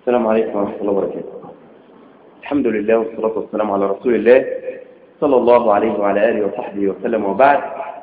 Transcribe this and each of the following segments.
السلام عليكم ورحمة الله وبركاته الحمد لله والصلاة والسلام على رسول الله صلى الله عليه وعلى آله وصحبه وسلم وبعد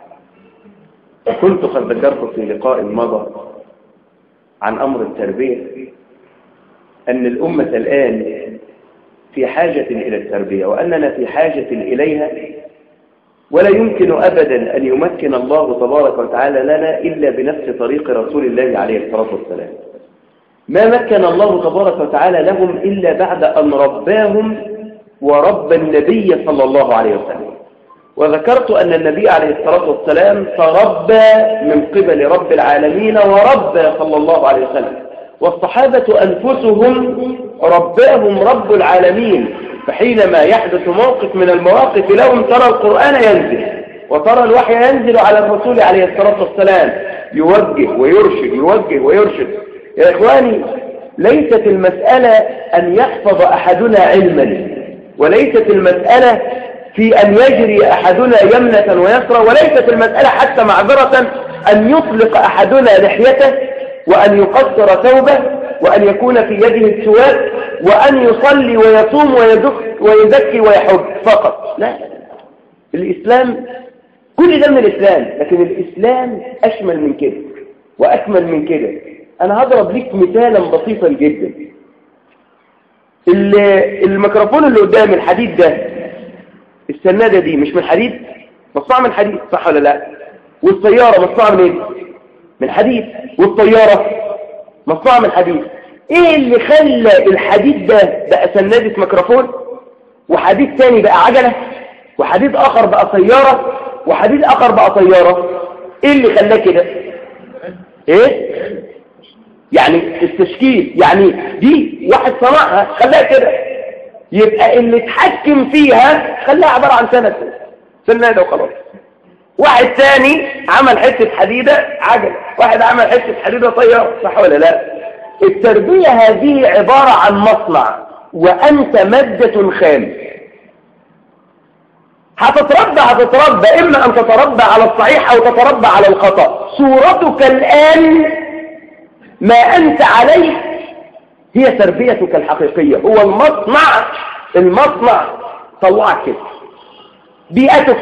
كنت قد ذكرت في لقاء مضى عن أمر التربية أن الأمة الآن في حاجة إلى التربية وأننا في حاجة إليها ولا يمكن أبدا أن يمكن الله تبارك وتعالى لنا إلا بنفس طريق رسول الله عليه الصلاة والسلام ما مكن الله تبارك وتعالى لهم إلا بعد أن رباهم وربى النبي صلى الله عليه وسلم وذكرت أن النبي عليه الصلاة والسلام تربى من قبل رب العالمين وربى صلى الله عليه وسلم والصحابة أنفسهم رباهم رب العالمين فحينما يحدث موقف من المواقف لهم ترى القرآن ينزل وترى الوحي ينزل على الرسول عليه الصلاة والسلام يوجه ويرشد يوجه ويرشد يا إخواني ليست المسألة أن يحفظ أحدنا علما وليست المسألة في أن يجري أحدنا يمنة ويسرى وليست المسألة حتى معذرة أن يطلق أحدنا لحيته وأن يقصر ثوبه وأن يكون في يده السواك وأن يصلي ويصوم ويزكي ويحج فقط لا الإسلام كل ده من الإسلام لكن الإسلام أشمل من كده وأكمل من كده أنا هضرب لك مثالا بسيطا جدا الميكروفون اللي قدام الحديد ده السنادة دي مش من حديد مصنوع من حديد صح ولا لا والسيارة مصنوعة من ايه من حديد والطيارة مصنوعة من حديد ايه اللي خلى الحديد ده بقى سنادة ميكروفون وحديد تاني بقى عجلة وحديد اخر بقى سيارة وحديد اخر بقى طيارة ايه اللي خلاه كده ايه يعني التشكيل يعني دي واحد صنعها خلاها كده يبقى اللي اتحكم فيها خلاها عبارة عن سنة سنادة وخلاص واحد تاني عمل حتة حديدة عجل واحد عمل حتة حديدة طيارة صح ولا لا التربية هذه عبارة عن مصنع وأنت مادة خام هتتربى هتتربى إما أن تتربى على الصحيح أو تتربى على الخطأ صورتك الآن ما أنت عليه هي تربيتك الحقيقية هو المصنع المصنع طلعك كده بيئتك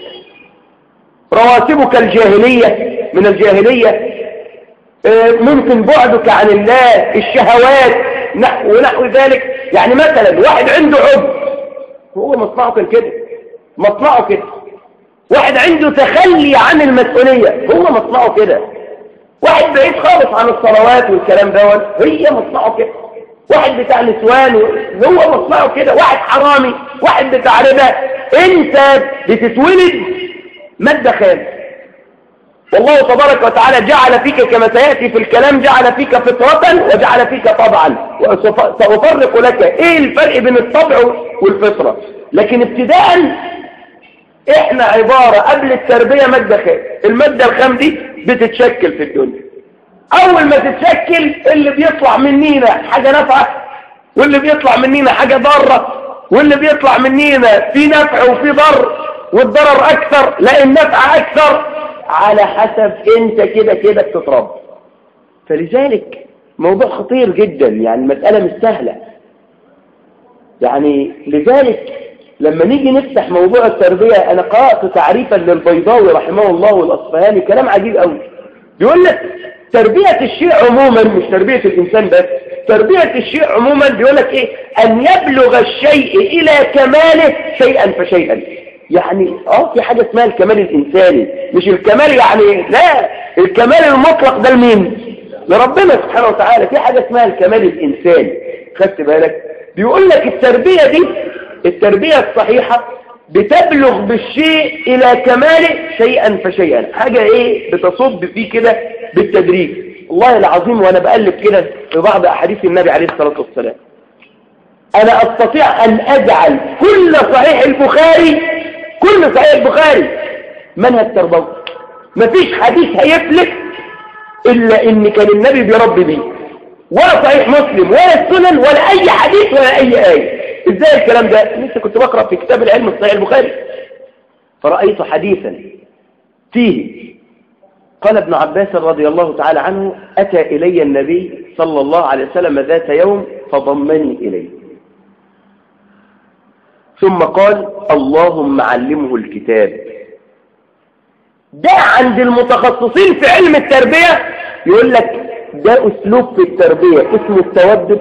رواتبك الجاهلية من الجاهلية ممكن بعدك عن الله الشهوات ونحو ذلك يعني مثلا واحد عنده عب هو مصنعه كان كده مصنعه كده واحد عنده تخلي عن المسؤولية هو مصنعه كده واحد بعيد خالص عن الصلوات والكلام دوت هي مصنعه كده واحد بتاع نسوان هو مصنعه كده واحد حرامي واحد بتاع ربا انت بتتولد مادة خام والله تبارك وتعالى جعل فيك كما سيأتي في الكلام جعل فيك فطرة وجعل فيك طبعا سأفرق لك ايه الفرق بين الطبع والفطرة لكن ابتداء احنا عبارة قبل التربية مادة خام المادة الخام دي بتتشكل في الدنيا اول ما تتشكل اللي بيطلع منينا حاجة نافعة واللي بيطلع منينا حاجة ضارة واللي بيطلع منينا في نفع وفي ضر والضرر اكثر لا النفع اكثر على حسب انت كده كده بتتربى فلذلك موضوع خطير جدا يعني المسألة مش سهلة يعني لذلك لما نيجي نفتح موضوع التربية انا قرأت تعريفا للبيضاوي رحمه الله والاصفهاني كلام عجيب قوي بيقول لك تربية الشيء عموما مش تربية الانسان بس تربية الشيء عموما بيقول لك ايه ان يبلغ الشيء الى كماله شيئا فشيئا يعني اه في حاجة اسمها الكمال الانساني مش الكمال يعني لا الكمال المطلق ده لمين لربنا سبحانه وتعالى في حاجة اسمها الكمال الانساني خدت بالك بيقول لك التربية دي التربية الصحيحة بتبلغ بالشيء الى كماله شيئا فشيئا حاجة ايه بتصب فيه كده بالتدريج والله العظيم وانا بقلب كده في بعض احاديث النبي عليه الصلاة والسلام انا استطيع ان اجعل كل صحيح البخاري كل صحيح البخاري منهج تربوي مفيش حديث هيفلت الا ان كان النبي بيربي بيه ولا صحيح مسلم ولا السنن ولا اي حديث ولا اي ايه ازاي الكلام ده لسه كنت بقرا في كتاب العلم الصحيح البخاري فرأيت حديثا فيه قال ابن عباس رضي الله تعالى عنه أتى إلي النبي صلى الله عليه وسلم ذات يوم فضمني إليه ثم قال اللهم علمه الكتاب ده عند المتخصصين في علم التربية يقول لك ده أسلوب في التربية اسمه التودد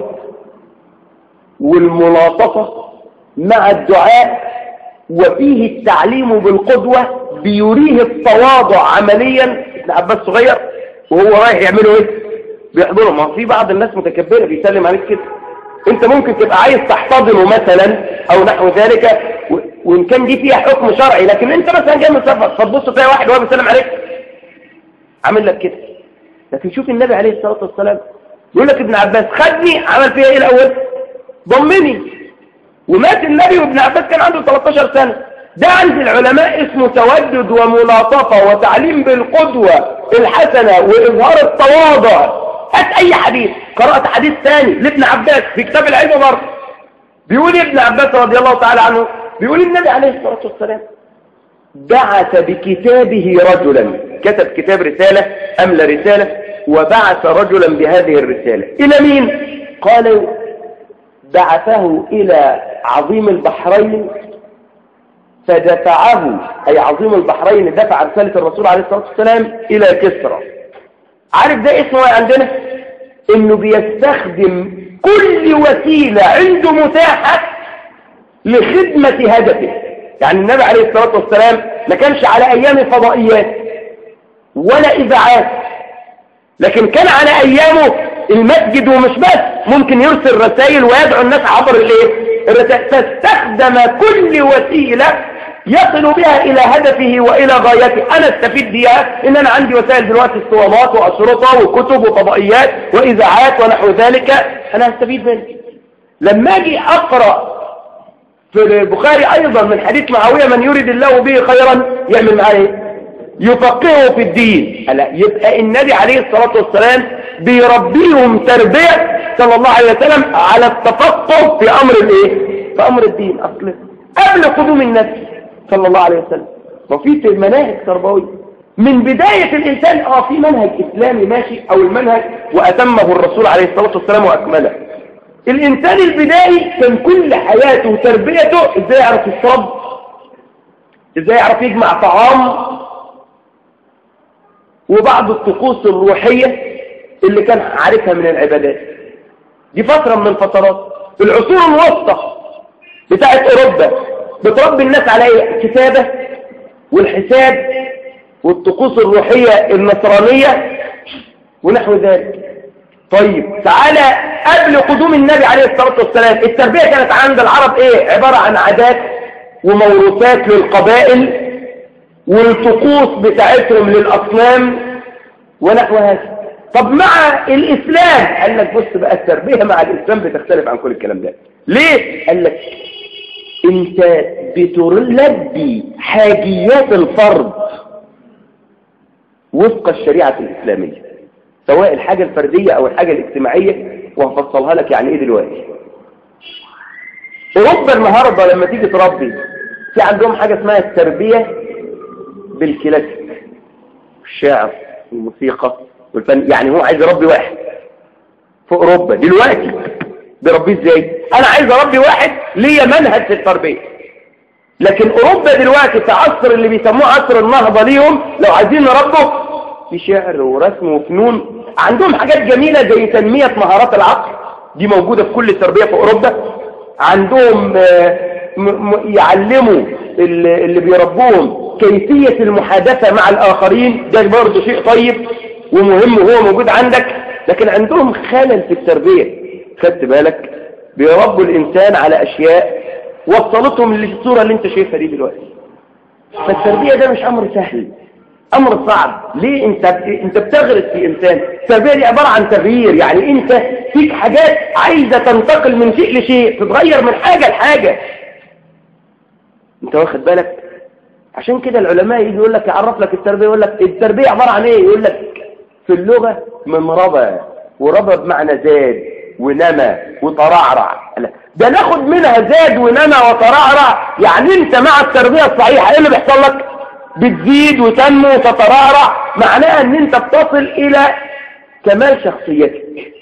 والملاطفة مع الدعاء وفيه التعليم بالقدوة بيريه التواضع عمليا ابن عباس صغير وهو رايح يعمله ايه بيحضره ما في بعض الناس متكبرة بيسلم عليك كده انت ممكن تبقى عايز تحتضنه مثلا او نحو ذلك وان كان دي فيها حكم شرعي لكن انت مثلا جاي من سفر فتبص تلاقي واحد وهو بيسلم عليك عامل لك كده لكن شوف النبي عليه الصلاة والسلام يقول لك ابن عباس خدني عمل فيها ايه الاول ضمني ومات النبي وابن عباس كان عنده 13 سنة ده عند العلماء اسمه تودد وملاطفة وتعليم بالقدوة الحسنة وإظهار التواضع هات أي حديث قرأت حديث ثاني لابن عباس في كتاب العلم برضه بيقول ابن عباس رضي الله تعالى عنه بيقول النبي عليه الصلاة والسلام بعث بكتابه رجلا كتب كتاب رسالة أملى رسالة وبعث رجلا بهذه الرسالة إلى مين؟ قال بعثه إلى عظيم البحرين فدفعه أي عظيم البحرين دفع رسالة الرسول عليه الصلاة والسلام إلى كسرى عارف ده اسمه عندنا انه بيستخدم كل وسيلة عنده متاحة لخدمة هدفه يعني النبي عليه الصلاة والسلام ما كانش على ايام فضائيات ولا اذاعات لكن كان على ايامه المسجد ومش بس ممكن يرسل رسائل ويدعو الناس عبر الايه الرسائل فاستخدم كل وسيلة يصل بها إلى هدفه وإلى غايته أنا استفيد بها إن أنا عندي وسائل دلوقتي اسطوانات وأشرطة وكتب وطبقيات وإذاعات ونحو ذلك أنا استفيد منه لما أجي أقرأ في البخاري أيضا من حديث معاوية من يريد الله به خيرا يعمل معاه إيه؟ يفقهه في الدين ألا يبقى النبي عليه الصلاة والسلام بيربيهم تربية صلى الله عليه وسلم على التفقه في أمر الإيه؟ في أمر الدين أصلا قبل قدوم النبي صلى الله عليه وسلم وفي مناهج تربوية من بداية الإنسان اه في منهج إسلامي ماشي أو المنهج وأتمه الرسول عليه الصلاة والسلام وأكمله الإنسان البدائي كان كل حياته وتربيته إزاي يعرف يشرب إزاي يعرف يجمع طعام وبعض الطقوس الروحية اللي كان عارفها من العبادات دي فترة من الفترات في العصور الوسطى بتاعت أوروبا بتربي الناس على ايه الكتابة والحساب والطقوس الروحية النصرانية ونحو ذلك طيب تعالى قبل قدوم النبي عليه الصلاة والسلام التربية كانت عند العرب ايه عبارة عن عادات وموروثات للقبائل والطقوس بتاعتهم للأصنام ونحو هذا طب مع الإسلام قال لك بص بقى التربية مع الإسلام بتختلف عن كل الكلام ده ليه؟ قال لك انت بتلبي حاجيات الفرد وفق الشريعة الإسلامية سواء الحاجة الفردية أو الحاجة الاجتماعية وهفصلها لك يعني إيه دلوقتي أوروبا النهاردة لما تيجي تربي في عندهم حاجة اسمها التربية بالكلاسيك الشعر والموسيقى والفن يعني هو عايز يربي واحد في أوروبا دلوقتي بيربيه ازاي انا عايز اربي واحد ليا منهج في التربيه لكن اوروبا دلوقتي في عصر اللي بيسموه عصر النهضه ليهم لو عايزين نربه في شعر ورسم وفنون عندهم حاجات جميله زي تنميه مهارات العقل دي موجوده في كل التربيه في اوروبا عندهم يعلموا اللي بيربوهم كيفيه المحادثه مع الاخرين ده برضه شيء طيب ومهم وهو موجود عندك لكن عندهم خلل في التربيه خدت بالك بيربوا الإنسان على أشياء وصلتهم للصورة اللي انت شايفها دي دلوقتي فالتربية ده مش أمر سهل أمر صعب ليه انت انت بتغرس في إنسان التربية دي عبارة عن تغيير يعني انت فيك حاجات عايزة تنتقل من شيء لشيء تتغير من حاجة لحاجة انت واخد بالك عشان كده العلماء يجي يقول لك يعرف لك التربية يقول لك التربية عبارة عن ايه يقول لك في اللغة من ربى وربى بمعنى زاد ونمى وترعرع ده ناخد منها زاد ونمى وترعرع يعني انت مع التربية الصحيحة ايه اللي بيحصل لك بتزيد وتنمو وتترعرع معناها ان انت بتصل الى كمال شخصيتك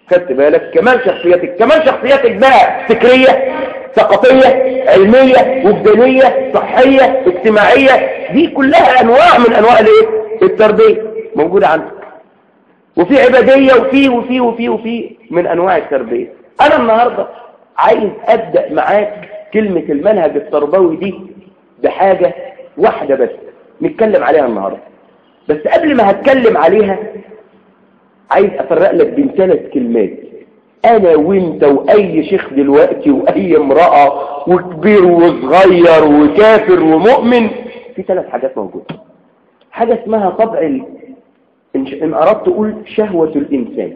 خدت بالك كمان شخصيتك كمان شخصيتك بقى فكرية ثقافية علمية وجدانية صحية اجتماعية دي كلها أنواع من أنواع الايه التربية موجودة عندك وفي عبادية وفي وفي وفي وفي من أنواع التربية أنا النهاردة عايز أبدأ معاك كلمة المنهج التربوي دي بحاجة واحدة بس نتكلم عليها النهاردة بس قبل ما هتكلم عليها عايز أفرق لك بين ثلاث كلمات أنا وانت وأي شيخ دلوقتي وأي امرأة وكبير وصغير وكافر ومؤمن في ثلاث حاجات موجودة حاجة اسمها طبع ال... إن أردت تقول شهوة الإنسان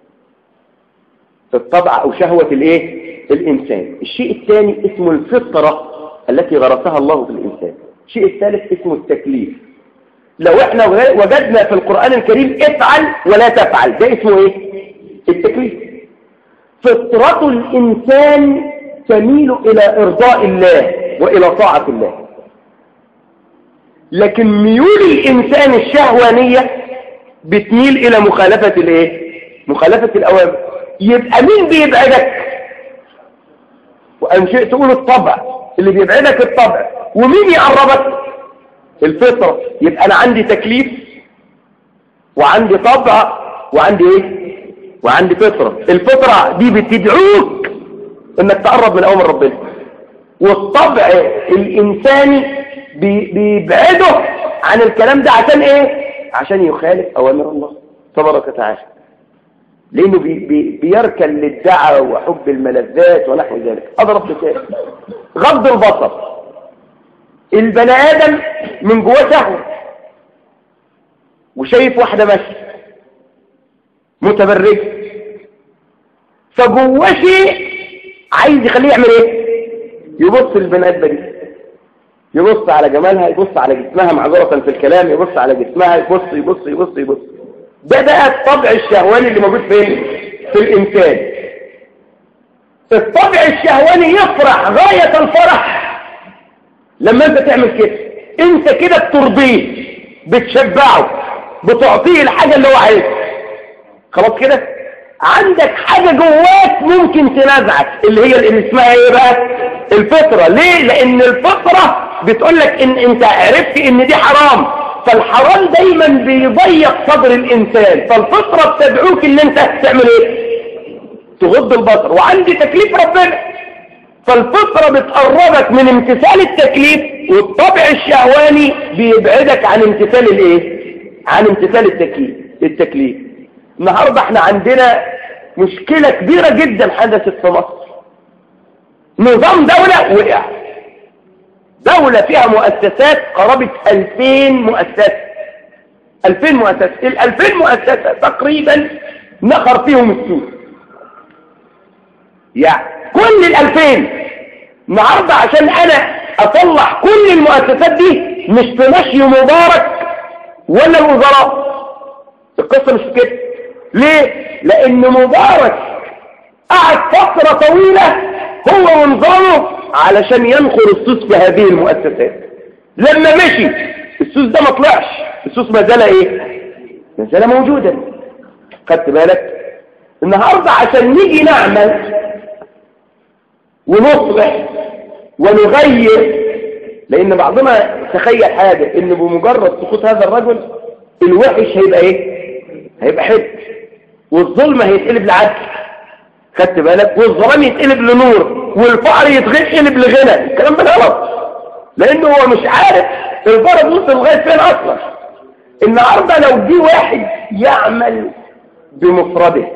الطبع أو شهوة الإيه؟ الإنسان الشيء الثاني اسمه الفطرة التي غرسها الله في الإنسان الشيء الثالث اسمه التكليف لو احنا وجدنا في القرآن الكريم افعل ولا تفعل ده اسمه ايه التكليف فطرة الإنسان تميل إلى إرضاء الله وإلى طاعة الله لكن ميول الإنسان الشهوانية بتميل إلى مخالفة الإيه؟ مخالفة الأوامر يبقى مين بيبعدك وأنشئ تقول الطبع اللي بيبعدك الطبع ومين يقربك الفطرة يبقى أنا عندي تكليف وعندي طبع وعندي إيه وعندي فطرة الفطرة دي بتدعوك إنك تقرب من أوامر ربنا والطبع الإنساني بيبعده عن الكلام ده عشان إيه عشان يخالف أوامر الله تبارك وتعالى لأنه بي بي بيركن للدعوة وحب الملذات ونحو ذلك أضرب مثال غض البصر البني آدم من جواه شهوة وشايف واحدة ماشية متبرجة فجواه شيء عايز يخليه يعمل ايه يبص للبني آدم دي يبص على جمالها يبص على جسمها معذرة في الكلام يبص على جسمها يبص يبص يبص يبص ده بقى الطبع الشهواني اللي موجود فين في الإنسان الطبع الشهواني يفرح غاية الفرح لما انت تعمل كده انت كده بترضيه بتشبعه بتعطيه الحاجة اللي هو عايزها خلاص كده عندك حاجة جواك ممكن تنازعك اللي هي اللي اسمها ايه بقى الفطرة ليه لان الفطرة بتقول لك ان انت عرفت ان دي حرام فالحرام دايما بيضيق صدر الانسان فالفطرة بتدعوك ان انت تعمل ايه تغض البصر وعندي تكليف ربنا فالفطرة بتقربك من امتثال التكليف والطبع الشهواني بيبعدك عن امتثال الايه عن امتثال التكليف التكليف النهاردة احنا عندنا مشكلة كبيرة جدا حدثت في مصر نظام دولة وقع دولة فيها مؤسسات قرابة 2000 مؤسسة 2000 مؤسسة ال 2000 مؤسسة تقريبا نخر فيهم السوق يعني كل ال 2000 النهارده عشان انا اصلح كل المؤسسات دي مش في مشي مبارك ولا الوزراء القصة مش كده ليه لان مبارك قعد فترة طويلة هو ونظامه علشان ينخر السوس في هذه المؤسسات لما مشي السوس ده ما طلعش السوس ما زال ايه ما زال موجودا خدت بالك النهاردة عشان نيجي نعمل ونصلح ونغير لان بعضنا تخيل حاجة ان بمجرد سقوط هذا الرجل الوحش هيبقى ايه هيبقى حلو والظلم هيتقلب لعدل خدت بالك والظلام يتقلب لنور والفقر يتقلب لغنى الكلام ده غلط لانه هو مش عارف الفرد وصل لغايه فين اصلا النهارده لو جه واحد يعمل بمفرده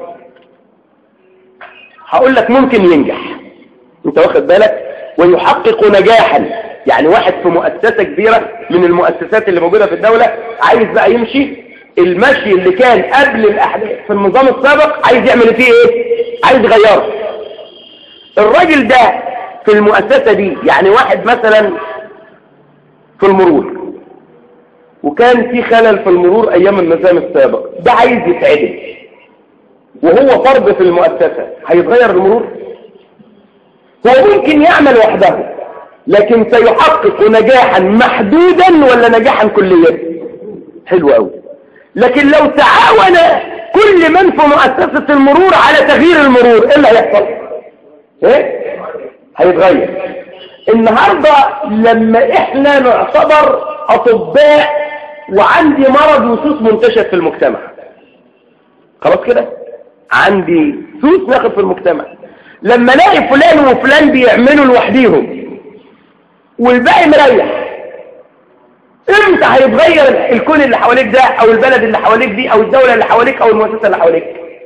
هقول لك ممكن ينجح انت واخد بالك ويحقق نجاحا يعني واحد في مؤسسة كبيرة من المؤسسات اللي موجودة في الدولة عايز بقى يمشي المشي اللي كان قبل الأحداث في النظام السابق عايز يعمل فيه ايه عايز يغيره الراجل ده في المؤسسة دي يعني واحد مثلا في المرور وكان في خلل في المرور ايام النظام السابق ده عايز يتعدل وهو فرد في المؤسسة هيتغير المرور هو ممكن يعمل وحده لكن سيحقق نجاحا محدودا ولا نجاحا كليا حلو قوي لكن لو تعاون كل من في مؤسسة المرور على تغيير المرور ايه اللي هيحصل ايه هيتغير النهاردة لما احنا نعتبر اطباء وعندي مرض وسوس منتشر في المجتمع خلاص كده عندي سوس ناخد في المجتمع لما الاقي فلان وفلان بيعملوا لوحديهم والباقي مريح امتى هيتغير الكون اللي حواليك ده او البلد اللي حواليك دي او الدولة اللي حواليك او المؤسسة اللي حواليك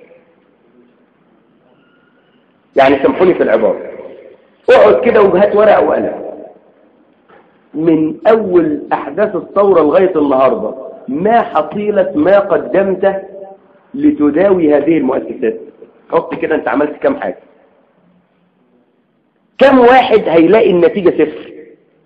يعني سامحوني في العبارة اقعد كده وهات ورقة وقلم من اول احداث الثورة لغاية النهاردة ما حصيلة ما قدمته لتداوي هذه المؤسسات حط كده انت عملت كم حاجة كم واحد هيلاقي النتيجة صفر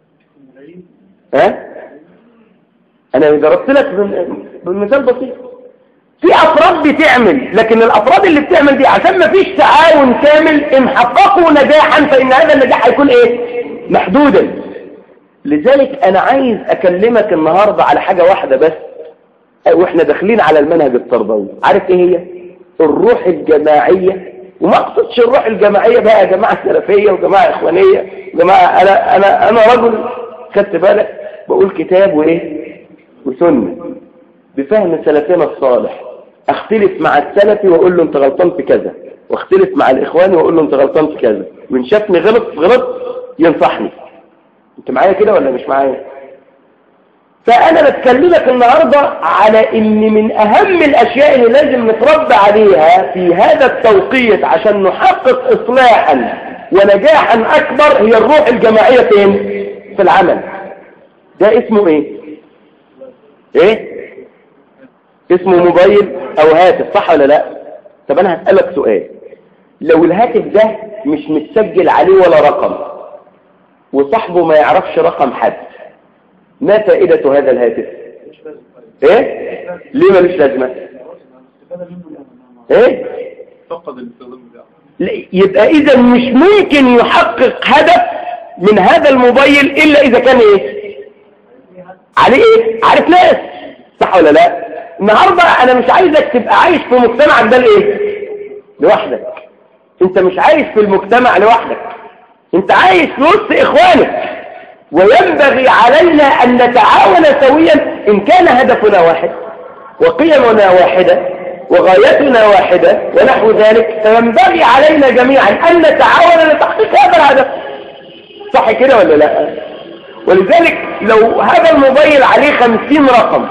ها انا ضربت لك بمثال بسيط في افراد بتعمل لكن الافراد اللي بتعمل دي عشان ما فيش تعاون كامل ان حققوا نجاحا فان هذا النجاح هيكون ايه محدودا لذلك انا عايز اكلمك النهاردة على حاجة واحدة بس واحنا داخلين على المنهج التربوي عارف ايه هي الروح الجماعية وما اقصدش الروح الجماعية بقى يا جماعة سلفية وجماعة اخوانية جماعة انا انا انا رجل خدت بالك بقول كتاب وايه وسنة بفهم سلفنا الصالح اختلف مع السلفي واقول له انت غلطان في كذا واختلف مع الاخواني واقول له انت غلطان في كذا وان شافني غلط غلط ينصحني انت معايا كده ولا مش معايا فانا بتكلمك النهاردة على ان من اهم الاشياء اللي لازم نتربى عليها في هذا التوقيت عشان نحقق اصلاحا ونجاحا اكبر هي الروح الجماعية فين في العمل ده اسمه ايه ايه اسمه موبايل او هاتف صح ولا لا طب انا هسألك سؤال لو الهاتف ده مش متسجل عليه ولا رقم وصاحبه ما يعرفش رقم حد ما فائدة هذا الهاتف ايه ليه ملوش لازمة ايه فقد الاستخدام بتاعه يبقى اذا مش ممكن يحقق هدف من هذا الموبايل الا اذا كان ايه عليه ايه عارف ناس صح ولا لا النهاردة انا مش عايزك تبقى عايش في مجتمعك ده لايه لوحدك انت مش عايش في المجتمع لوحدك انت عايش في وسط اخوانك وينبغي علينا ان نتعاون سويا ان كان هدفنا واحد وقيمنا واحدة وغايتنا واحدة ونحو ذلك فينبغي علينا جميعا ان نتعاون لتحقيق هذا الهدف صح كده ولا لا ولذلك لو هذا الموبايل عليه خمسين رقم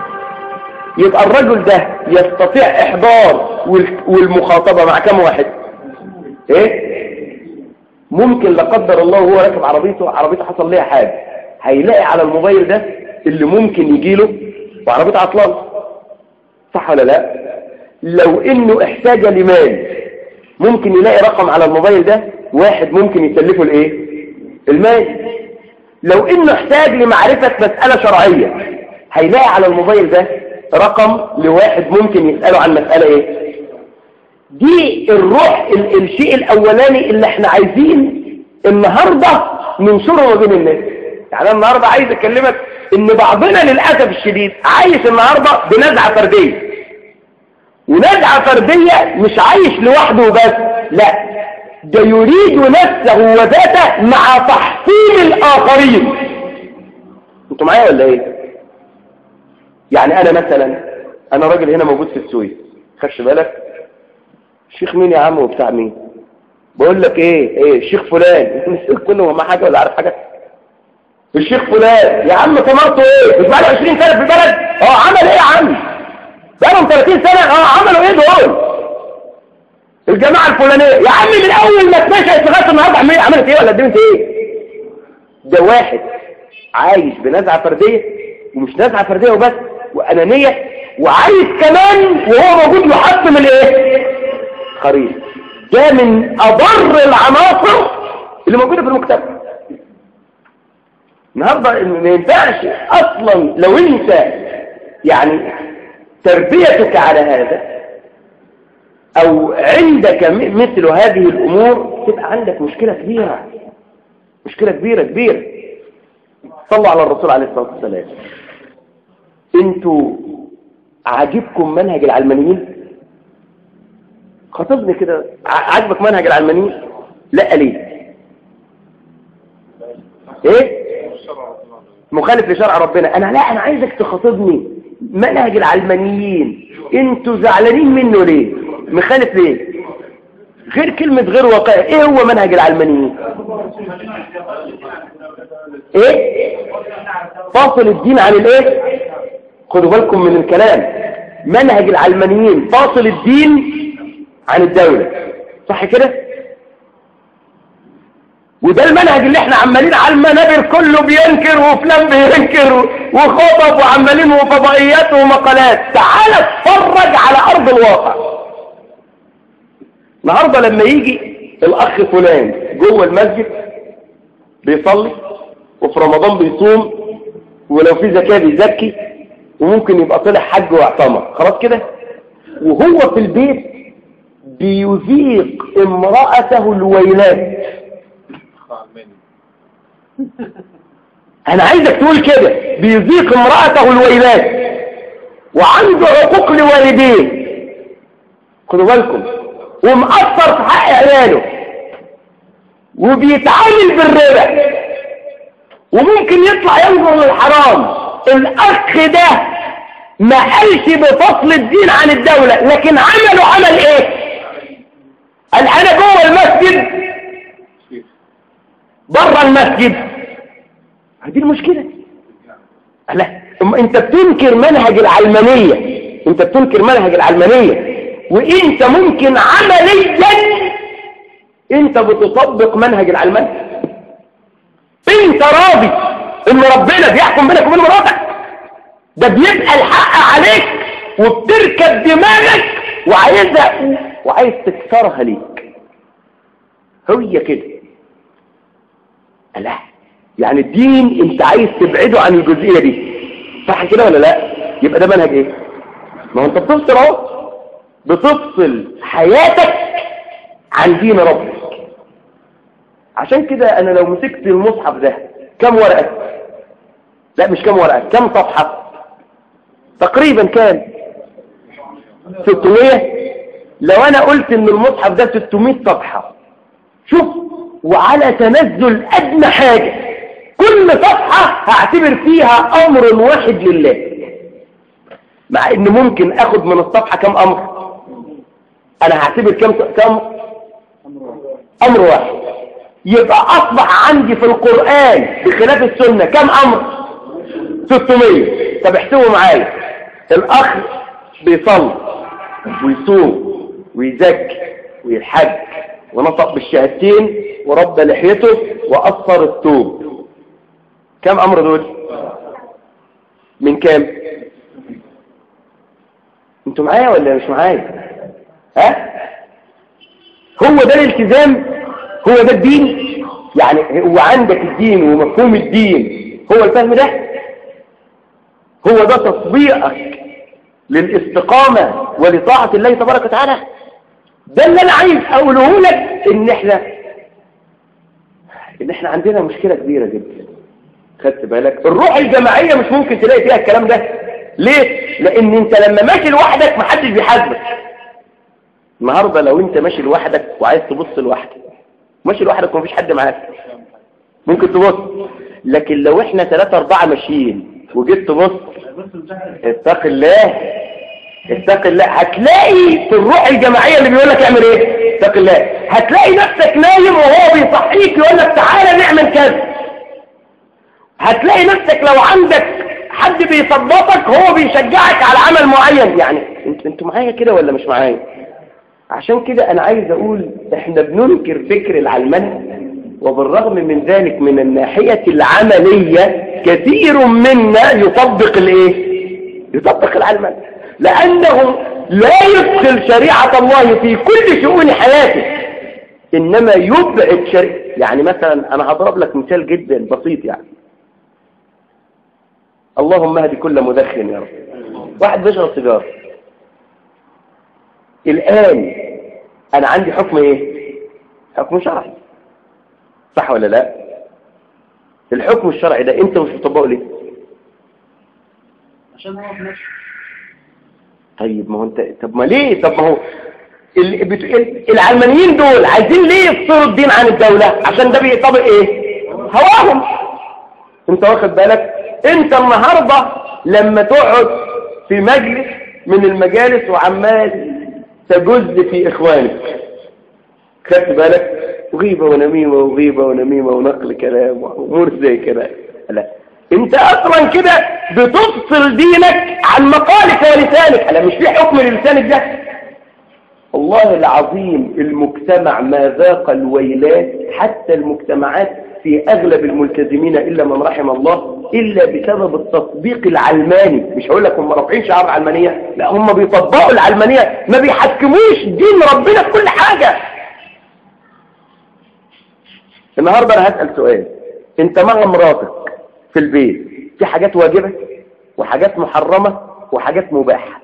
يبقى الرجل ده يستطيع احضار والمخاطبة مع كم واحد ايه ممكن لا قدر الله وهو راكب عربيته عربيته حصل ليها حاجة هيلاقي على الموبايل ده اللي ممكن يجيله وعربيته عطلان صح ولا لا لو انه احتاج لمال ممكن يلاقي رقم على الموبايل ده واحد ممكن يسلفه الايه المال لو انه احتاج لمعرفة مسألة شرعية هيلاقي على الموبايل ده رقم لواحد ممكن يسأله عن مسألة ايه دي الروح ال الشيء الاولاني اللي احنا عايزين النهاردة ننشره ما بين الناس يعني انا النهاردة عايز اكلمك ان بعضنا للأسف الشديد عايش النهاردة بنزعة فردية ونزعة فردية مش عايش لوحده بس لا ده يريد نفسه وذاته مع تحصيل الآخرين انتوا معايا ولا ايه يعني انا مثلا انا راجل هنا موجود في السويس خش بالك الشيخ مين يا عم وبتاع مين بقول لك ايه ايه الشيخ فلان الشيخ كله ما حاجه ولا عارف حاجه الشيخ فلان يا عم ثمرته ايه مش بقاله 20 سنه في البلد اه عمل ايه يا عم بقالهم 30 سنه اه عملوا ايه دول الجماعه الفلانيه يا عم من اول ما اتنشأت لغايه النهارده عملت ايه ولا قدمت ايه ده واحد عايش بنزعه فرديه ومش نزعه فرديه وبس وانانيه وعايز كمان وهو موجود يحطم الايه خريطه ده من اضر العناصر اللي موجوده في المجتمع النهارده ما ينفعش اصلا لو انت يعني تربيتك على هذا او عندك مثل هذه الامور تبقى عندك مشكلة كبيرة مشكلة كبيرة كبيرة صلوا على الرسول عليه الصلاة والسلام انتوا عاجبكم منهج العلمانيين خاطبني كده ع- عاجبك منهج العلمانيين لا ليه ايه مخالف لشرع ربنا انا لا انا عايزك تخاطبني منهج العلمانيين انتوا زعلانين منه ليه مخالف ليه غير كلمة غير واقعي ايه هو منهج العلمانيين ايه فاصل الدين عن الايه خدوا بالكم من الكلام منهج العلمانيين فاصل الدين عن الدولة صح كده وده المنهج اللي احنا عمالين على المنابر كله بينكر وفلان بينكر وخطب وعمالين وفضائيات ومقالات تعال اتفرج على ارض الواقع النهارده لما يجي الاخ فلان جوه المسجد بيصلي وفي رمضان بيصوم ولو في زكاه بيزكي وممكن يبقى طلع حج واعتمر خلاص كده وهو في البيت بيذيق امرأته الويلات انا عايزك تقول كده بيذيق امرأته الويلات وعنده حقوق لوالديه خدوا بالكم ومقصر في حق عياله وبيتعامل بالربا وممكن يطلع ينظر للحرام الاخ ده ما قالش بفصل الدين عن الدولة لكن عمله عمل ايه قال انا جوه المسجد بره المسجد هذه المشكلة لا أما انت بتنكر منهج العلمانية انت بتنكر منهج العلمانية وانت ممكن عمليا انت بتطبق منهج العلمانية انت راضي ان ربنا بيحكم بينك وبين مراتك ده بيبقى الحق عليك وبتركب دماغك وعايزها وعايز تكسرها ليك هي كده لا يعني الدين انت عايز تبعده عن الجزئية دي صح كده ولا لا يبقى ده منهج ايه ما هو انت بتفصل اهو بتفصل حياتك عن دين ربك عشان كده انا لو مسكت المصحف ده كم ورقة لا مش كم ورقة كم صفحة تقريبا كام 600 لو انا قلت ان المصحف ده 600 صفحة شوف وعلى تنزل ادنى حاجة كل صفحة هعتبر فيها امر واحد لله مع ان ممكن اخد من الصفحة كم امر انا هعتبر كم كم امر واحد يبقى اصبح عندي في القرآن بخلاف السنة كم امر 600 طب احسبوا معايا الاخ بيصلي ويصوم ويزكي ويحج ونطق بالشهادتين وربى لحيته وأثر الثوب كم أمر دول من كام انتوا معايا ولا مش معايا ها هو ده الالتزام هو ده الدين يعني هو عندك الدين ومفهوم الدين هو الفهم ده هو ده تطبيقك للاستقامة ولطاعة الله تبارك وتعالى ده اللي انا عايز اقوله لك ان احنا ان احنا عندنا مشكلة كبيرة جدا خدت بالك الروح الجماعية مش ممكن تلاقي فيها الكلام ده ليه لان انت لما ماشي لوحدك محدش بيحاسبك النهارده لو انت ماشي لوحدك وعايز تبص لوحدك ماشي لوحدك ومفيش حد معاك ممكن تبص لكن لو احنا ثلاثة اربعة ماشيين وجيت تبص اتق الله اتق الله هتلاقي في الروح الجماعية اللي بيقول لك اعمل ايه اتق الله هتلاقي نفسك نايم وهو بيصحيك يقول لك تعالى نعمل كذا هتلاقي نفسك لو عندك حد بيثبطك هو بيشجعك على عمل معين يعني انت انتوا معايا كده ولا مش معايا عشان كده انا عايز اقول احنا بننكر فكر العلمنة وبالرغم من ذلك من الناحية العملية كثير منا يطبق الايه يطبق العلمنة لانه لا يدخل شريعة الله في كل شؤون حياته انما يبعد شريعة يعني مثلا انا هضرب لك مثال جدا بسيط يعني اللهم اهدي كل مدخن يا رب واحد بيشرب سيجاره الآن أنا عندي حكم إيه حكم شرعي صح ولا لا الحكم الشرعي ده أنت مش بتطبقه ليه عشان هو في نفسه طيب ما هو أنت طب ما ليه طب ما هو ال- بت- ال- العلمانيين دول عايزين ليه يفصلوا الدين عن الدولة عشان ده بيطبق ايه هواهم انت واخد بالك انت النهاردة لما تقعد في مجلس من المجالس وعمال تجز في اخوانك خدت بالك وغيبة ونميمة وغيبة ونميمة ونقل كلام وامور زي كده لا انت اصلا كده بتفصل دينك عن مقالك ولسانك لا مش في حكم للسانك ده والله العظيم المجتمع ما ذاق الويلات حتى المجتمعات في أغلب الملتزمين إلا من رحم الله إلا بسبب التطبيق العلماني مش هقول لك هم رافعين شعار العلمانية لا هم بيطبقوا العلمانية ما بيحكموش دين ربنا في كل حاجة النهاردة أنا هسأل سؤال أنت مع مراتك في البيت في حاجات واجبة وحاجات محرمة وحاجات مباحة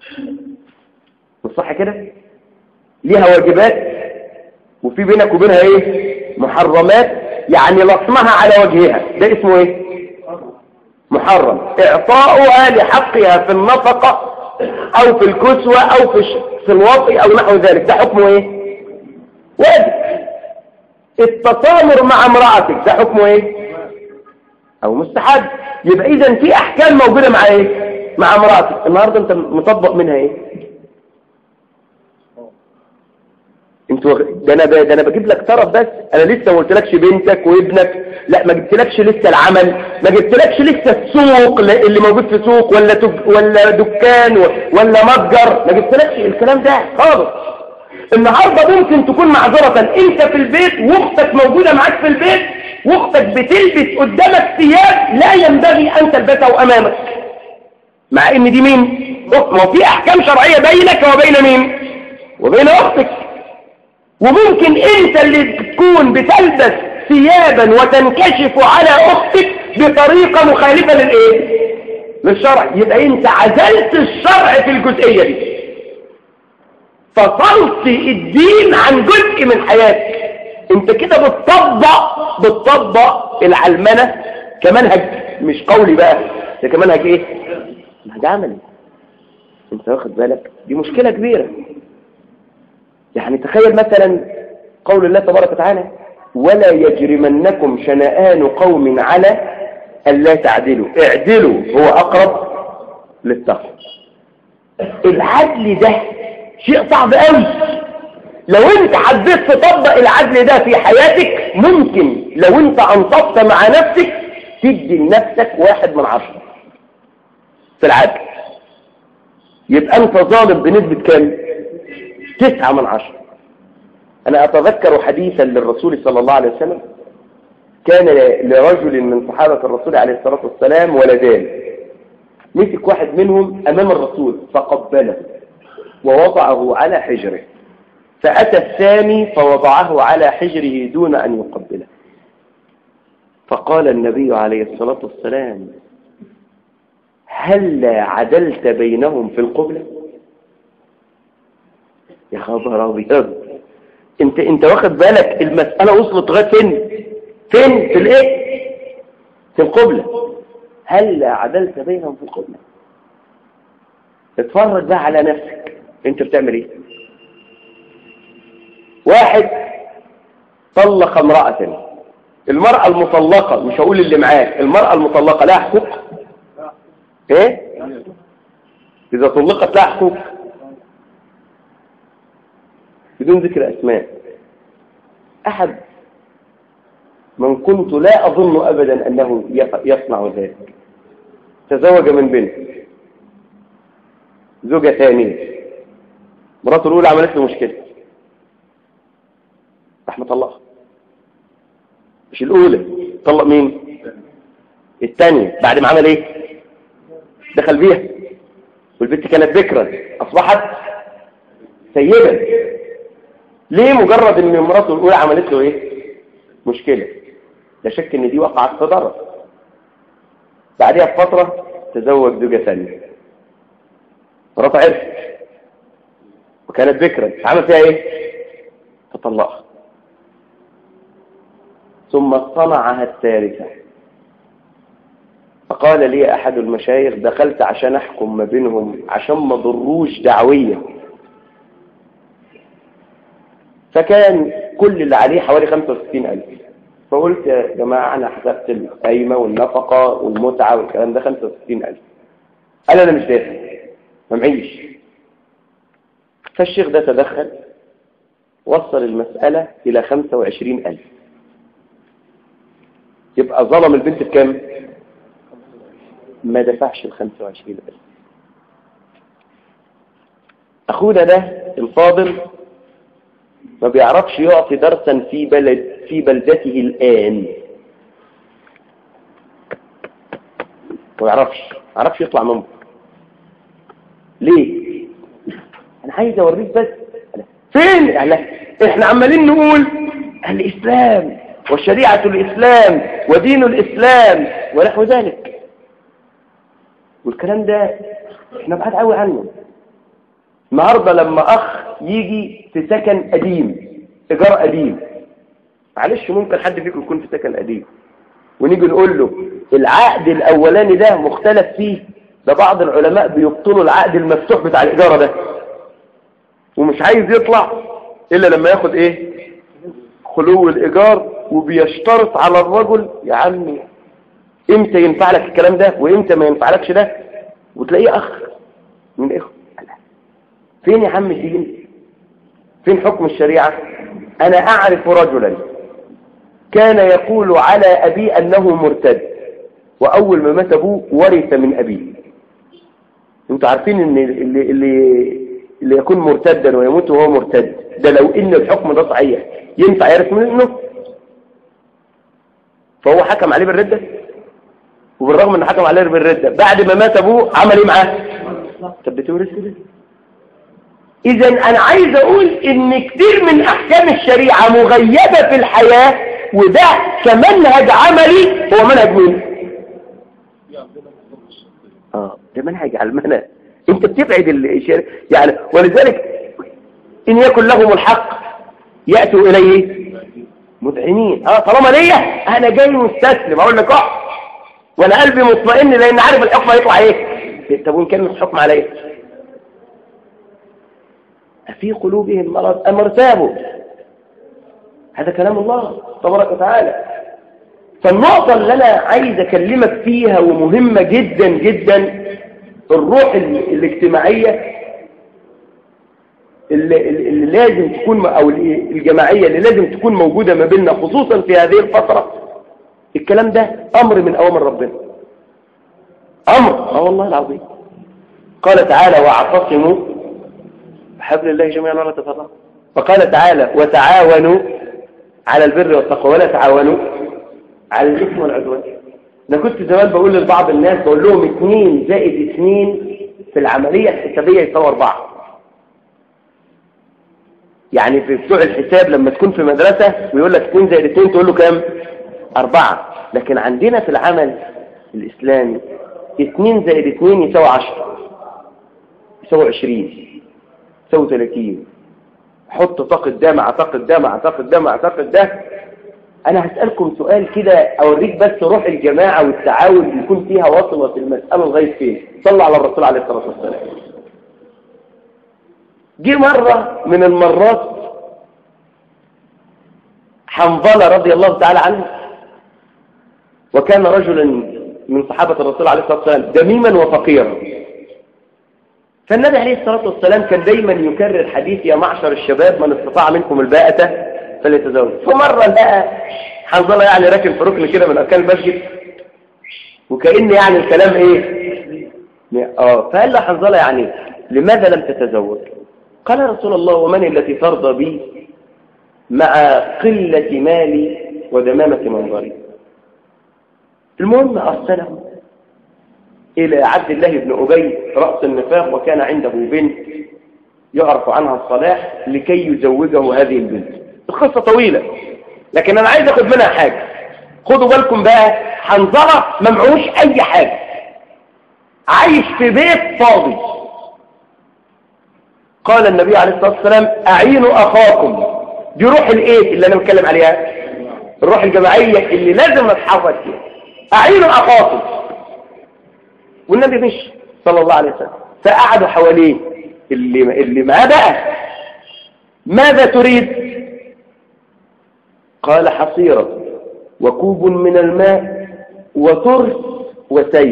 مش صح كده ليها واجبات وفي بينك وبينها ايه محرمات يعني لطمها على وجهها ده اسمه ايه محرم اعطاؤها لحقها في النفقة او في الكسوة او في, الش- في الوطي او نحو ذلك ده حكمه ايه واجب التسامر مع امرأتك ده حكمه ايه او مستحب يبقى اذا في احكام موجودة مع ايه مع امرأتك النهاردة انت مطبق منها ايه انتوا واخد- ده انا ب... ده انا بجيب لك طرف بس انا لسه ما قلتلكش بنتك وابنك لا ما جبتلكش لسه العمل ما جبتلكش لسه السوق ل- اللي موجود في سوق ولا تج... ولا دكان و... ولا متجر ما جبتلكش الكلام ده خالص النهارده ممكن تكون معذرة انت في البيت واختك موجودة معاك في البيت واختك بتلبس قدامك ثياب لا ينبغي ان تلبسها امامك مع ان دي مين أخت. ما هو في احكام شرعية بينك وبين مين وبين اختك وممكن انت اللي تكون بتلبس ثيابا وتنكشف على اختك بطريقة مخالفة للايه للشرع يبقى انت عزلت الشرع في الجزئية دي فصلت الدين عن جزء من حياتك انت كده بتطبق بتطبق العلمنة كمنهج مش قولي بقى ده كمنهج ايه منهج عملي انت واخد بالك دي مشكلة كبيرة يعني تخيل مثلا قول الله تبارك وتعالى ولا يجرمنكم شنآن قوم على ألا تعدلوا اعدلوا هو أقرب للتقوى العدل ده شيء صعب قوي لو انت حبيت تطبق العدل ده في حياتك ممكن لو انت انصفت مع نفسك تدي لنفسك واحد من عشرة في العدل يبقى انت ظالم بنسبة كام تسعة من عشرة أنا أتذكر حديثا للرسول صلى الله عليه وسلم كان لرجل من صحابة الرسول عليه الصلاة والسلام ولدان مسك واحد منهم أمام الرسول فقبله ووضعه على حجره فأتى الثاني فوضعه على حجره دون أن يقبله فقال النبي عليه الصلاة والسلام هل عدلت بينهم في القبلة يا خبر ابيض انت انت واخد بالك المسألة وصلت لغايه فين فين في الايه في القبلة هل عدلت بينهم في القبلة اتفرج بقى على نفسك انت بتعمل ايه واحد طلق امرأة المرأة المطلقة مش هقول اللي معاك المرأة المطلقة لها حقوق ايه اذا طلقت لها حقوق بدون ذكر أسماء أحد من كنت لا أظن أبدا أنه يصنع ذلك تزوج من بنت زوجة ثانية مراته الأولى عملت له مشكلة رحمة الله مش الأولى طلق مين الثانية بعد ما عمل ايه دخل بيها والبنت كانت بكرة أصبحت سيدة ليه مجرد ان مراته الاولى عملت له ايه مشكلة لا شك ان دي وقعت في ضرر بعدها بفترة تزوج زوجة ثانية مراته عرفت وكانت بكرة عمل فيها ايه تطلقها ثم صنعها الثالثة فقال لي احد المشايخ دخلت عشان احكم ما بينهم عشان ما ضروش دعوية فكان كل اللي عليه حوالي 65000 فقلت يا جماعة أنا حسبت القايمة والنفقة والمتعة والكلام ده 65000 قال أنا مش دافع ما معيش فالشيخ ده تدخل وصل المسألة إلى 25000 يبقى ظلم البنت بكام؟ ما دفعش ال 25000 أخونا ده الفاضل ما بيعرفش يعطي درسا في بلد في بلدته الآن ما يعرفش ما يعرفش يطلع منه ليه انا عايز اوريك بس فين يعني احنا عمالين نقول الاسلام وشريعة الاسلام ودين الاسلام ونحو ذلك والكلام ده احنا بعاد قوي عنه النهارده لما اخ يجي في سكن قديم ايجار قديم معلش ممكن حد فيكم يكون في سكن قديم ونيجي نقول له العقد الاولاني ده مختلف فيه ده بعض العلماء بيبطلوا العقد المفتوح بتاع الايجاره ده ومش عايز يطلع الا لما ياخد ايه خلو الايجار وبيشترط على الرجل يا عمي امتى ينفع لك الكلام ده وامتى ما ينفعلكش ده وتلاقيه اخ من اخوه فين يا عم الدين فين حكم الشريعة انا اعرف رجلا كان يقول على ابي انه مرتد واول ما مات ابوه ورث من ابيه انتوا عارفين ان اللي, اللي, اللي يكون مرتدا ويموت وهو مرتد ده لو ان الحكم ده صحيح ينفع يرث منه فهو حكم عليه بالردة وبالرغم انه حكم عليه بالردة بعد ما مات ابوه عمل ايه معاه طب بتورث ليه اذا انا عايز اقول ان كتير من احكام الشريعة مغيبة في الحياة وده كمنهج عملي هو منهج مين اه ده منهج علمنا انت بتبعد الشريعة يعني ولذلك ان يكن لهم الحق يأتوا اليه مذعنين اه طالما ليا انا جاي مستسلم اقول لك اه وانا قلبي مطمئن لان عارف الحكم هيطلع ايه طب وان كان الحكم عليا في قلوبهم مرض أم ارتابوا هذا كلام الله تبارك وتعالى فالنقطة اللي أنا عايز أكلمك فيها ومهمة جدا جدا الروح الاجتماعية اللي, اللي لازم تكون أو الجماعية اللي لازم تكون موجودة ما بيننا خصوصا في هذه الفترة الكلام ده أمر من أوامر ربنا أمر اه والله العظيم قال تعالى واعتصموا بحبل الله جميعا ولا تفرقوا وقال تعالى وتعاونوا على البر والتقوى ولا تعاونوا على الاثم والعدوان انا كنت زمان بقول لبعض الناس بقول لهم اثنين زائد اثنين في العملية الحسابية يساوي أربعة يعني في بتوع الحساب لما تكون في مدرسة ويقول لك اثنين زائد اثنين تقول له كام أربعة لكن عندنا في العمل الإسلامي اثنين زائد اثنين يساوي عشرة يساوي عشرين يساوي ثلاثين حط طاقة ده مع طاقة ده مع طاقة ده مع طاقة ده أنا هسألكم سؤال كده أوريك بس روح الجماعة والتعاون يكون فيها وصلت المسألة لغاية فين صلى على الرسول عليه الصلاة والسلام جه مرة من المرات حنظلة رضي الله تعالى عنه وكان رجلا من صحابة الرسول عليه الصلاة والسلام دميما وفقيرا فالنبي عليه الصلاة والسلام كان دايما يكرر حديث يا معشر الشباب من استطاع منكم الباءة فليتزوج فمرة لقى حنظلة يعني راكن في ركن كده من أركان المسجد وكأن يعني الكلام ايه اه فقال له حنظلة يعني لماذا لم تتزوج قال يا رسول الله ومن التي ترضى بي مع قلة مالي ودمامة منظري المهم أرسله إلى عبد الله بن أبي رأس النفاق وكان عنده بنت يعرف عنها الصلاح لكي يزوجه هذه البنت القصة طويلة لكن أنا عايز أخذ منها حاجة خدوا بالكم بقى حنظرة ممعوش أي حاجة عايش في بيت فاضي قال النبي عليه الصلاة والسلام أعينوا أخاكم دي روح الإيه اللي أنا بتكلم عليها الروح الجماعية اللي لازم نتحفظ فيها أعينوا أخاكم والنبي مشي صلى الله عليه وسلم فقعدوا حواليه اللي اللي معاه بقى ماذا تريد قال حصيرة وكوب من الماء وترس وسيف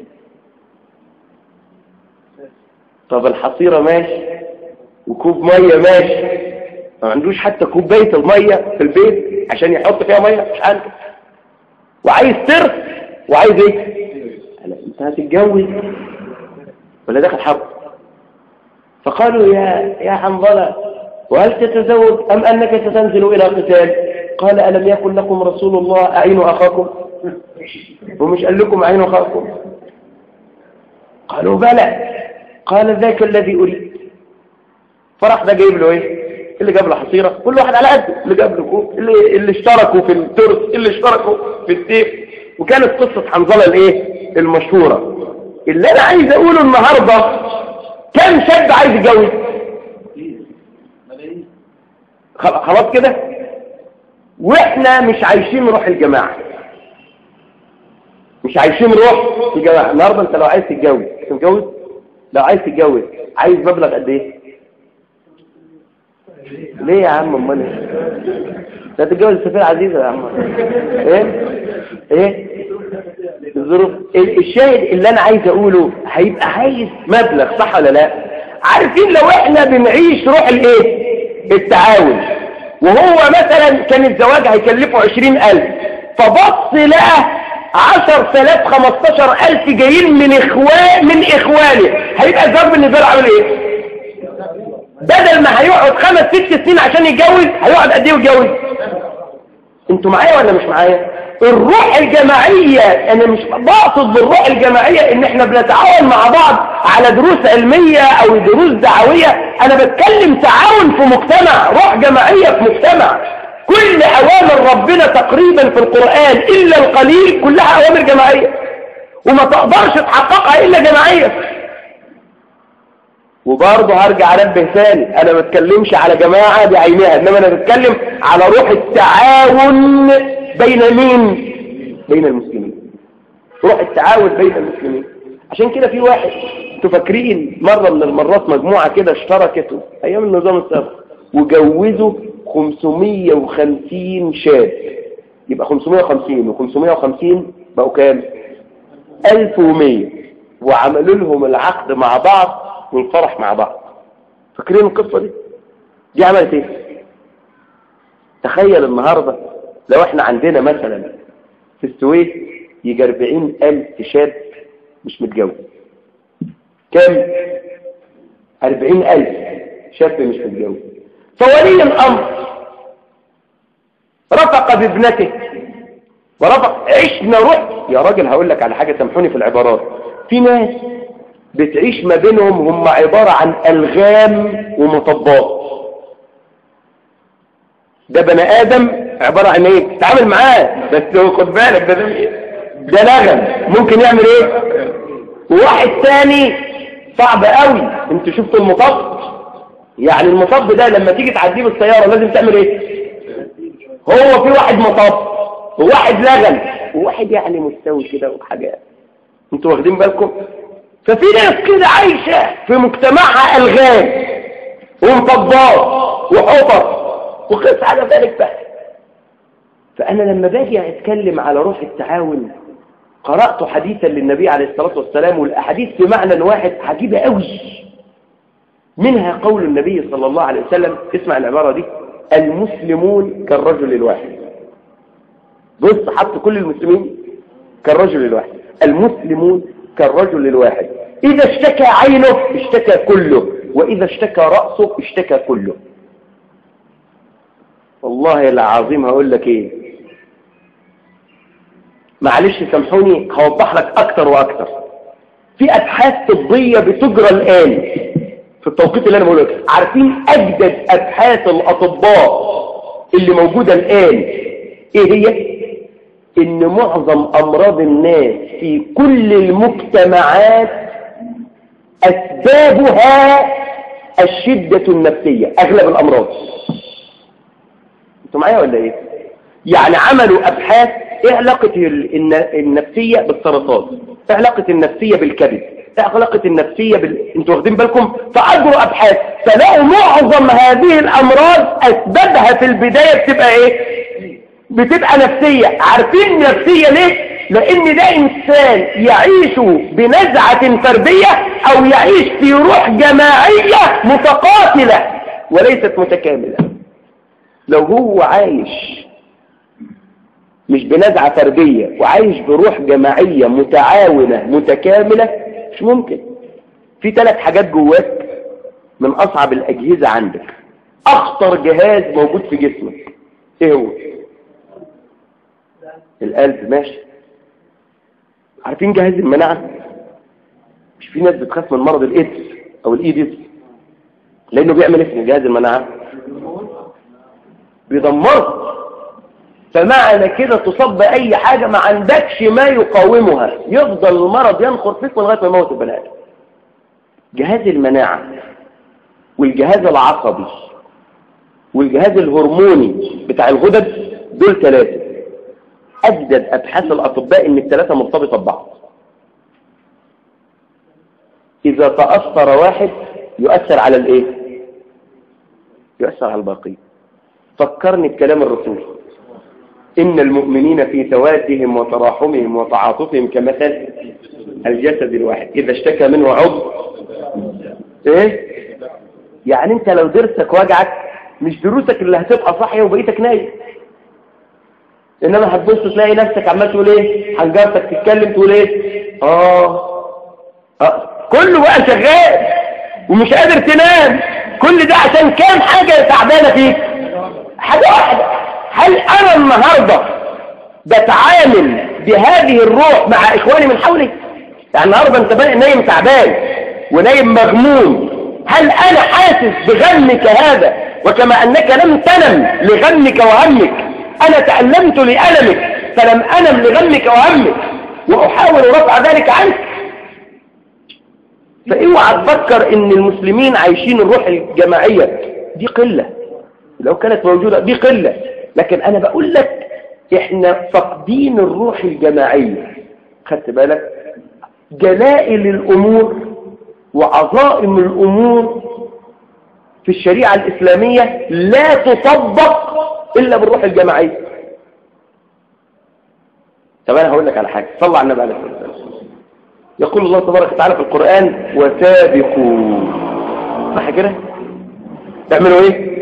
طب الحصيرة ماشي وكوب مية ماشي ما عندوش حتى كوباية المية في البيت عشان يحط فيها مية مش عنده وعايز ترس وعايز ايه قال انت هتتجوز ولا داخل حرب فقالوا يا يا حنظلة وهل تتزوج أم أنك ستنزل إلى قتال قال ألم يقل لكم رسول الله أعينوا أخاكم ومش قال لكم أعينوا أخاكم قالوا بلى قال ذاك الذي أريد فراح ده جايب له ايه اللي جاب له حصيرة كل واحد على قده اللي جاب له كوب اللي, اللي اشتركوا في الترس اللي اشتركوا في السيف وكانت قصة حنظلة الايه المشهورة اللي انا عايز اقوله النهاردة كم شاب عايز يتجوز خلاص كده واحنا مش عايشين روح الجماعة مش عايشين روح الجماعة النهاردة انت لو عايز تتجوز تتجوز لو عايز تتجوز عايز مبلغ قد ايه ليه يا عم امال لا تتجوز السفير عزيزة يا عم ايه ايه الظروف الشاهد اللي انا عايز اقوله هيبقى عايز مبلغ صح ولا لا عارفين لو احنا بنعيش روح الايه التعاون وهو مثلا كان الزواج هيكلفه عشرين الف فبص لقى عشر تلاف خمستاشر الف جايين من اخوان من اخوانه هيبقى الزواج بالنسبه له عامل ايه بدل ما هيقعد خمس ست سنين عشان يتجوز هيقعد قد ايه يتجوز انتوا معايا ولا مش معايا الروح الجماعية انا مش بقصد بالروح الجماعية ان احنا بنتعاون مع بعض على دروس علمية او دروس دعوية انا بتكلم تعاون في مجتمع روح جماعية في مجتمع كل اوامر ربنا تقريبا في القرآن الا القليل كلها اوامر جماعية وما تقدرش تحققها الا جماعية وبرضه هرجع انبه ثاني انا ما بتكلمش على جماعة بعينها انما انا بتكلم على روح التعاون بين مين بين المسلمين روح التعاون بين المسلمين عشان كده في واحد تفكرين مرة من المرات مجموعة كده اشتركت ايام النظام السابق وجوزوا 550 شاب يبقى 550 و550 بقوا كام 1100 وعملوا لهم العقد مع بعض والفرح مع بعض فاكرين القصة دي دي عملت ايه تخيل النهاردة لو احنا عندنا مثلا في السويس يجي 40 ألف شاب مش متجوز كم 40 ألف شاب مش متجوز فولي الأمر رفق بابنته ورفق عشنا روح يا راجل هقول لك على حاجة سامحوني في العبارات في ناس بتعيش ما بينهم هم عبارة عن ألغام ومطبات ده بني آدم عبارة عن ايه تتعامل معاه بس هو خد بالك ده ده لغم ممكن يعمل ايه وواحد تاني صعب قوي انت شفت المطب يعني المطب ده لما تيجي تعديه بالسيارة لازم تعمل ايه هو في واحد مطب وواحد لغم وواحد يعني مستوي كده وحاجة انتوا واخدين بالكم ففي ناس كده عايشة في مجتمعها ألغام ومطبات وحفر وقس على ذلك بقى فأنا لما باجي أتكلم على روح التعاون قرأت حديثا للنبي عليه الصلاة والسلام والأحاديث في معنى واحد عجيبة قوي منها قول النبي صلى الله عليه وسلم اسمع العبارة دي المسلمون كالرجل الواحد بص حط كل المسلمين كالرجل الواحد المسلمون كالرجل الواحد إذا اشتكى عينه اشتكى كله وإذا اشتكى رأسه اشتكى كله والله العظيم هقول لك ايه معلش سامحوني هوضح لك اكتر واكتر في ابحاث طبية بتجرى الان في التوقيت اللي انا بقوله لك عارفين اجدد ابحاث الاطباء اللي موجودة الان ايه هي ان معظم امراض الناس في كل المجتمعات اسبابها الشدة النفسية اغلب الامراض انتوا معايا ولا ايه يعني عملوا ابحاث ايه علاقة النفسية بالسرطان ايه علاقة النفسية بالكبد ايه علاقة النفسية بال... انتوا واخدين بالكم فاجروا ابحاث فلقوا معظم هذه الامراض اسبابها في البداية بتبقى ايه بتبقى نفسية عارفين نفسية ليه لان ده انسان يعيش بنزعة فردية او يعيش في روح جماعية متقاتلة وليست متكاملة لو هو عايش مش بنزعة فردية وعايش بروح جماعية متعاونة متكاملة مش ممكن في ثلاث حاجات جواك من أصعب الأجهزة عندك أخطر جهاز موجود في جسمك إيه هو القلب ماشي عارفين جهاز المناعة مش في ناس بتخاف من مرض الإيدز أو الإيدز لأنه بيعمل إيه في جهاز المناعة بيدمره فمعنى كده تصاب بأي حاجة ما عندكش ما يقاومها يفضل المرض ينخر فيك لغاية ما يموت البني آدم جهاز المناعة والجهاز العصبي والجهاز الهرموني بتاع الغدد دول ثلاثة أجدد أبحاث الأطباء إن الثلاثة مرتبطة ببعض إذا تأثر واحد يؤثر على الإيه؟ يؤثر على الباقي فكرني بكلام الرسول إن المؤمنين في توادهم وتراحمهم وتعاطفهم كمثل الجسد الواحد إذا اشتكى منه عضو إيه؟ يعني أنت لو درسك وجعك مش دروسك اللي هتبقى صحية وبقيتك نايم إنما هتبص تلاقي نفسك عمال تقول إيه؟ حنجرتك تتكلم تقول إيه؟ آه آه كله بقى شغال ومش قادر تنام كل ده عشان كام حاجة تعبانة فيك حاجة واحدة هل أنا النهاردة بتعامل بهذه الروح مع إخواني من حولي يعني النهاردة أنت نايم تعبان ونايم مغموم هل أنا حاسس بغمك هذا وكما أنك لم تنم لغمك وهمك أنا تألمت لألمك فلم أنم لغمك وهمك وأحاول رفع ذلك عنك فاوعى تفكر ان المسلمين عايشين الروح الجماعية دي قلة لو كانت موجودة دي قلة لكن انا بقول لك احنا فاقدين الروح الجماعية خدت بالك جلائل الامور وعظائم الامور في الشريعة الاسلامية لا تطبق الا بالروح الجماعية طب انا هقول لك على حاجة صلى على النبي عليه الصلاة والسلام يقول الله تبارك وتعالى في القرآن وسابقوا صح كده تعملوا ايه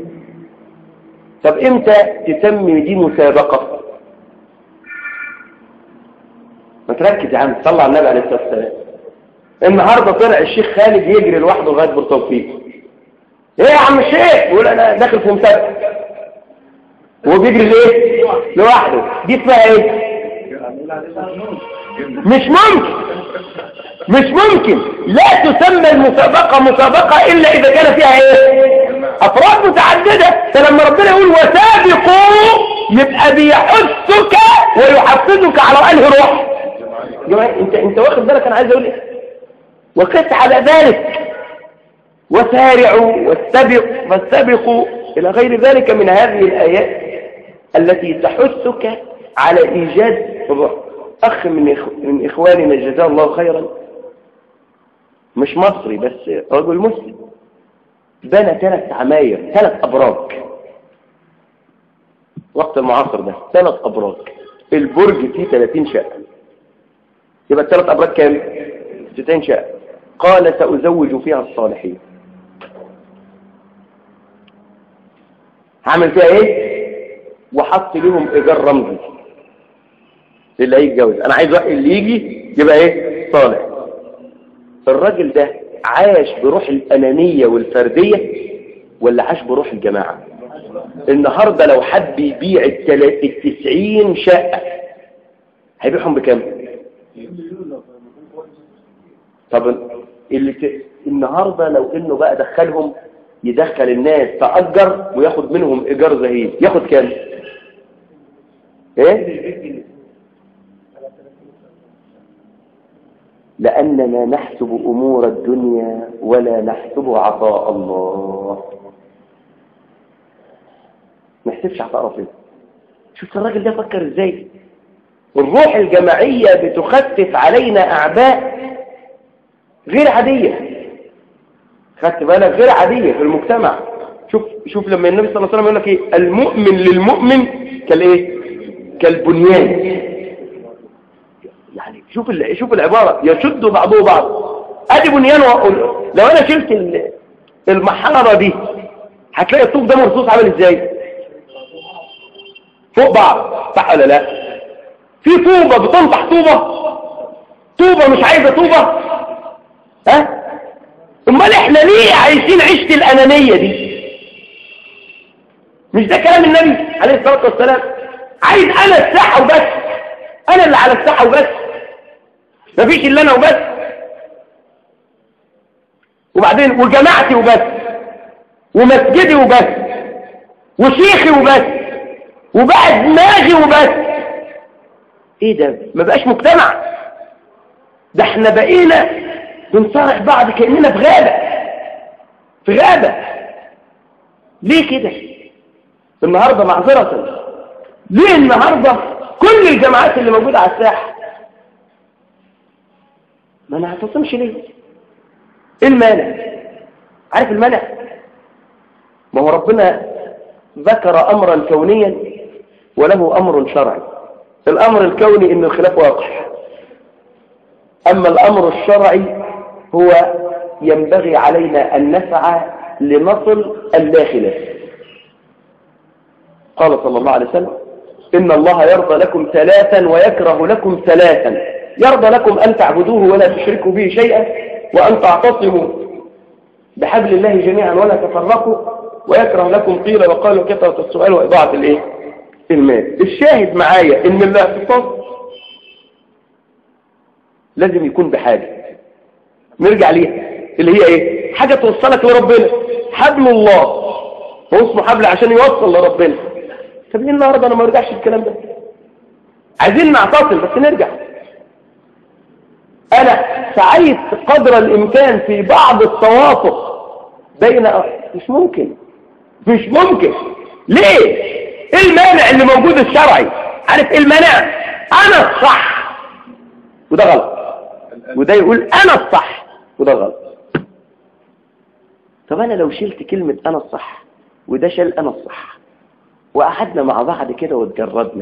طب امتى تسمي دي مسابقة ما تركز يا عم صلى على النبي عليه الصلاة والسلام النهاردة طلع الشيخ خالد يجري لوحده لغاية بالتوفيق ايه يا عم الشيخ يقول انا داخل في مسابقة هو بيجري ليه لوحده دي اسمها ايه مش ممكن مش ممكن لا تسمى المسابقة مسابقة إلا إذا كان فيها إيه أفراد متعددة فلما ربنا يقول وسابقوا يبقى بيحثك ويحفزك على أنهي روح جماعة انت, انت واخد بالك أنا عايز أقول إيه وقس على ذلك وسارعوا واستبقوا فاستبقوا إلى غير ذلك من هذه الآيات التي تحثك على إيجاد الروح أخ من, إخ... من إخواننا جزاه الله خيرا مش مصري بس رجل مسلم بنى ثلاث عماير ثلاث أبراج وقت المعاصر ده ثلاث أبراج البرج فيه 30 شقة يبقى الثلاث أبراج كام 60 شقة قال سأزوج فيها الصالحين هعمل فيها ايه وحط لهم ايجار رمزي للي هيتجوز انا عايز واحد اللي يجي يبقى ايه صالح الراجل ده عاش بروح الانانيه والفرديه ولا عاش بروح الجماعه النهارده لو حد يبيع التسعين شقه هيبيعهم بكام طب اللي ت... النهارده لو انه بقى دخلهم يدخل الناس تأجر وياخد منهم ايجار زهيد ياخد كام ايه لأننا نحسب أمور الدنيا ولا نحسب عطاء الله ما نحسبش عطاء ربنا شفت الراجل ده فكر ازاي الروح الجماعية بتخفف علينا أعباء غير عادية خدت بالك غير عادية في المجتمع شوف شوف لما النبي صلى الله عليه وسلم يقول لك ايه المؤمن للمؤمن كالايه كالبنيان يعني شوف ال... شوف العبارة يشد بعضه بعض ادي بنيان و... لو انا شلت ال- المحارة دي هتلاقي الطوب ده مرصوص عامل ازاي فوق بعض صح ولا لا في طوبة بتنطح طوبة طوبة مش عايزة طوبة ها امال احنا ليه عايشين عيشة الانانية دي مش ده كلام النبي عليه الصلاة والسلام عايز انا الساحة وبس انا اللي على الساحة وبس مفيش الا انا وبس وبعدين وجماعتي وبس ومسجدي وبس وشيخي وبس وبقى دماغي وبس ايه ده ما بقاش مجتمع ده احنا بقينا بنصارع بعض كأننا في غابة في غابة ليه كده النهاردة معذرة ليه النهاردة كل الجماعات اللي موجودة على الساحة ما نعتصمش ليه ايه المانع عارف المانع ما هو ربنا ذكر امرا كونيا وله امر شرعي الامر الكوني ان الخلاف واقع اما الامر الشرعي هو ينبغي علينا ان نسعى لنصل اللا خلاف قال صلى الله عليه وسلم إن الله يرضى لكم ثلاثا ويكره لكم ثلاثا يرضى لكم أن تعبدوه ولا تشركوا به شيئا وأن تعتصموا بحبل الله جميعا ولا تفرقوا ويكره لكم قيل وقالوا كثرة السؤال وإضاعة الإيه؟ المال الشاهد معايا إن الاعتصام لازم يكون بحاجة نرجع ليها اللي هي إيه؟ حاجة توصلك لربنا حبل الله هو اسمه حبل عشان يوصل لربنا طب ليه النهارده انا ما ارجعش الكلام ده عايزين نعتصم بس نرجع انا سعيت قدر الامكان في بعض التوافق بين مش ممكن مش ممكن ليه ايه المانع اللي موجود الشرعي عارف ايه المانع انا الصح وده غلط وده يقول انا الصح وده غلط طب انا لو شلت كلمة انا الصح وده شال انا الصح وقعدنا مع بعض كده وتجردنا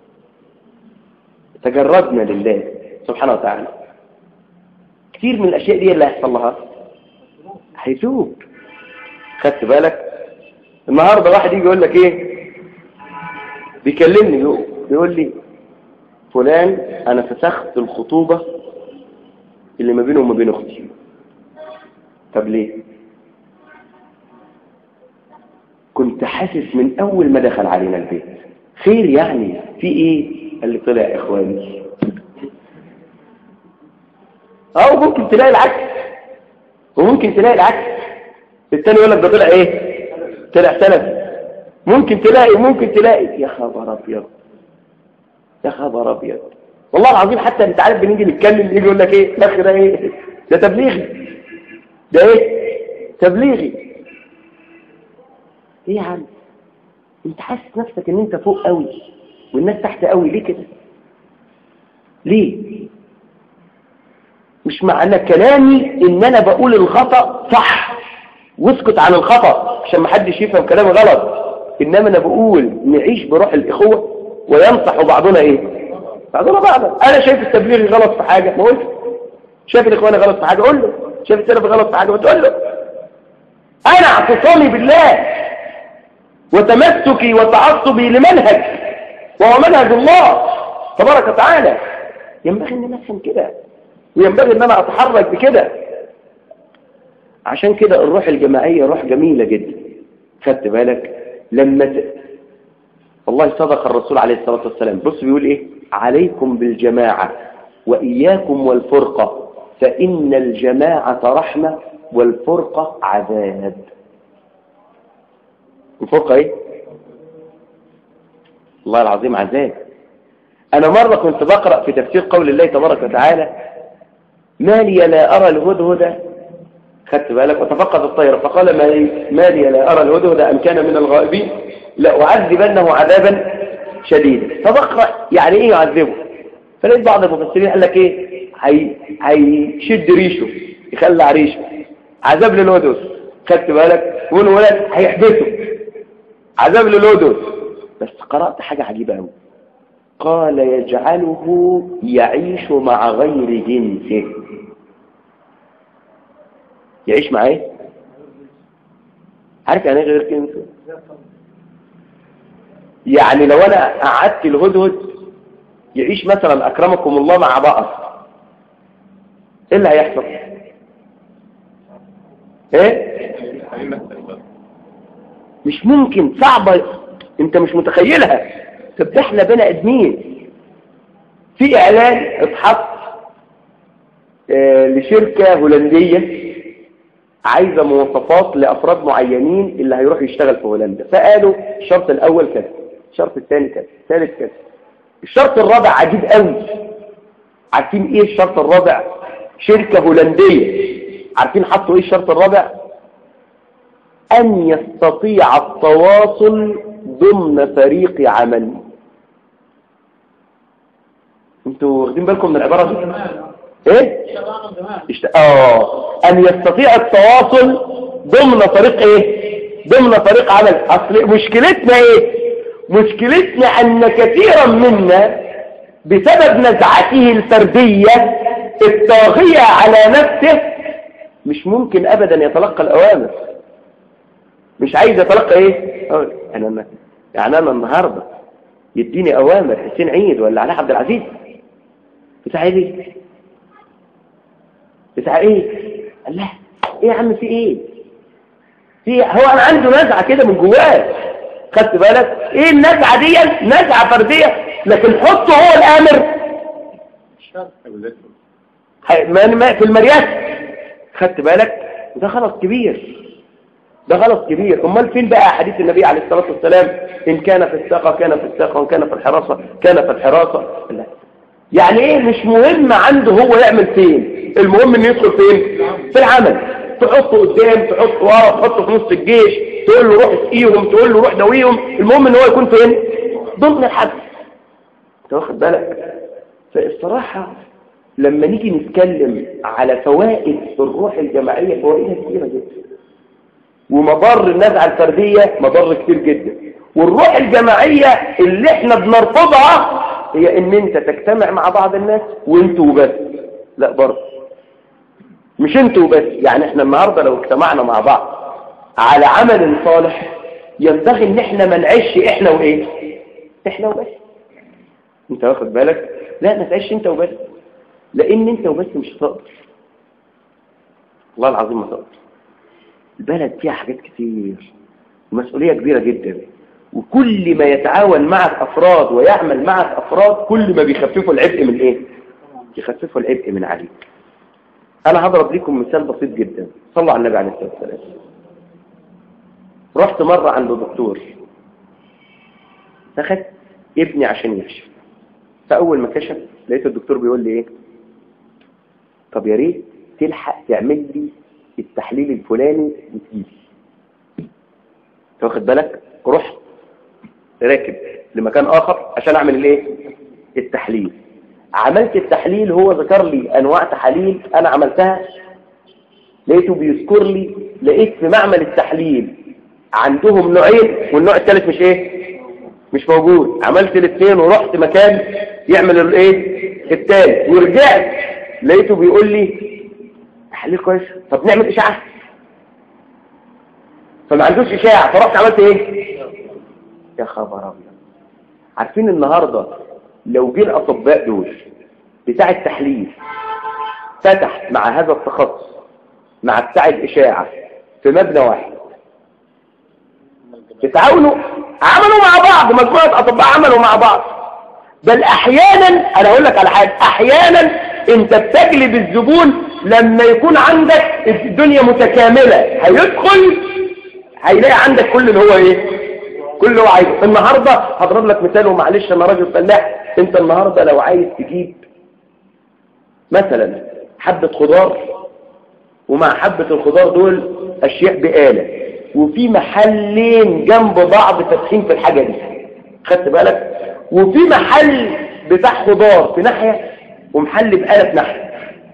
تجردنا لله سبحانه وتعالى كتير من الاشياء دي اللي هيحصل لها هيتوب خدت بالك النهارده واحد يجي يقول لك ايه بيكلمني يقول, يقول لي فلان انا فسخت الخطوبه اللي ما بينه وما بين اختي طب ليه كنت حاسس من اول ما دخل علينا البيت خير يعني في ايه قال لي طلع اخواني او ممكن تلاقي العكس وممكن تلاقي العكس التاني يقول لك ده طلع ايه طلع سلفي ممكن تلاقي ممكن تلاقي يا خبر ابيض يا خبر ابيض والله العظيم حتى انت عارف بنيجي نتكلم يجي يقول لك ايه الاخ ده ايه ده تبليغي ده ايه تبليغي ايه يا عم انت حاسس نفسك ان انت فوق قوي والناس تحت قوي ليه كده ليه مش معنى كلامي ان انا بقول الخطأ صح واسكت عن الخطأ عشان ما حدش يفهم كلامي غلط انما انا بقول نعيش بروح الاخوة وينصح بعضنا ايه بعضنا بعضا انا شايف التبليغ غلط في حاجة ما قلت شايف الاخوان غلط في حاجة قول له شايف السلف غلط في حاجة ما تقول له انا اعتصامي بالله وتمسكي وتعصبي لمنهج وهو منهج الله تبارك وتعالى ينبغي ان انا افهم كده وينبغي ان انا اتحرك بكده عشان كده الروح الجماعية روح جميلة جدا خدت بالك لما ت... والله صدق الرسول عليه الصلاة والسلام بص بيقول ايه عليكم بالجماعة وإياكم والفرقة فإن الجماعة رحمة والفرقة عذاب الفرقة ايه الله العظيم عذاب انا مرة كنت بقرأ في تفسير قول الله تبارك وتعالى ما لي لا ارى الهدهد خدت بالك وتفقد الطير فقال ما لي, ما لي لا ارى الهدهد ام كان من الغائبين لأعذبنه عذابا شديدا فبقرأ يعني ايه يعذبه فلقيت بعض المفسرين قال لك ايه هي هيشد ريشه يخلع ريشه عذاب للهدهد خدت بالك ويقولوا ولد هيحبسه عذاب للهدهد بس قرأت حاجة عجيبة أوي قال يجعله يعيش مع غير جنسه يعيش مع ايه عارف يعني ايه غير جنسه يعني لو انا قعدت الهدهد يعيش مثلا اكرمكم الله مع بقر ايه اللي هيحصل ايه مش ممكن صعبة انت مش متخيلها طب احنا بني ادمين في اعلان اتحط آه لشركة هولندية عايزة مواصفات لافراد معينين اللي هيروح يشتغل في هولندا فقالوا الشرط الاول كذا الشرط الثاني كذا الثالث كذا الشرط الرابع عجيب قوي عارفين ايه الشرط الرابع شركة هولندية عارفين حطوا ايه الشرط الرابع ان يستطيع التواصل ضمن فريق عمل انتوا واخدين بالكم من العبارة دي ايه اشت... اه ان يستطيع التواصل ضمن فريق ايه ضمن فريق عمل اصل مشكلتنا ايه مشكلتنا ان كثيرا منا بسبب نزعته الفردية الطاغية على نفسه مش ممكن ابدا يتلقى الاوامر مش عايز يتلقى ايه أقول انا ما يعني انا النهاردة يديني اوامر حسين عيد ولا علاء عبد العزيز بتاع ايه بتاع ايه قال لا ايه يا عم في ايه في هو انا عنده نزعة كده من جواه خدت بالك ايه النزعة دي نزعة فردية لكن حطه هو الامر ما في المريات خدت بالك ده غلط كبير ده غلط كبير امال فين بقى حديث النبي عليه الصلاة والسلام ان كان في الساقة كان في الساقة وان كان في الحراسة كان في الحراسة لا يعني ايه مش مهم عنده هو يعمل فين المهم انه يدخل فين في العمل تحطه قدام تحطه ورا تحطه في نص الجيش تقول له روح اسقيهم تقول له روح دويهم المهم ان هو يكون فين ضمن الحد انت واخد بالك فالصراحة لما نيجي نتكلم على فوائد الروح الجماعية فوائدها كثيرة جدا ومضر النزعة الفردية مضر كتير جدا والروح الجماعية اللي احنا بنرفضها هي ان انت تجتمع مع بعض الناس وانتوا وبس لا برضه مش انتوا وبس يعني احنا النهاردة لو اجتمعنا مع بعض على عمل صالح ينبغي ان احنا ما نعيش احنا وايه احنا وبس انت واخد بالك لا ما تعيش انت وبس لان انت وبس مش هتقدر والله العظيم ما تقدر البلد فيها حاجات كتير ومسؤولية كبيرة جدا وكل ما يتعاون معك أفراد ويعمل معك أفراد كل ما بيخففوا العبء من إيه؟ يخففوا العبء من عليك أنا هضرب لكم مثال بسيط جدا صلوا على النبي عليه الصلاة والسلام رحت مرة عند دكتور فخدت ابني عشان يكشف فأول ما كشف لقيت الدكتور بيقول لي إيه طب يا ريت تلحق تعمل لي التحليل الفلاني وتجيلي واخد بالك رحت راكب لمكان آخر عشان أعمل الايه التحليل عملت التحليل هو ذكر لي أنواع تحاليل أنا عملتها لقيته بيذكر لي لقيت في معمل التحليل عندهم نوعين والنوع الثالث مش ايه مش موجود عملت الاثنين ورحت مكان يعمل الايه الثالث ورجعت لقيته بيقول لي تحليل كويس طب نعمل اشعاع فما عندوش اشاعه فرحت عملت ايه يا خبر ابيض عارفين النهارده لو جه الاطباء دول بتاع التحليل فتح مع هذا التخصص مع بتاع الاشاعه في مبنى واحد يتعاونوا عملوا مع بعض مجموعه اطباء عملوا مع بعض بل احيانا انا اقول لك على حاجه احيانا انت بتجلب الزبون لما يكون عندك الدنيا متكاملة هيدخل هيلاقي عندك كل اللي هو ايه كل اللي هو عايزه النهاردة هضرب لك مثال ومعلش انا راجل فلاح انت النهاردة لو عايز تجيب مثلا حبة خضار ومع حبة الخضار دول اشياء بآلة وفي محلين جنب بعض فاتحين في الحاجة دي خدت بالك وفي محل بتاع خضار في ناحية ومحل بآلة في ناحية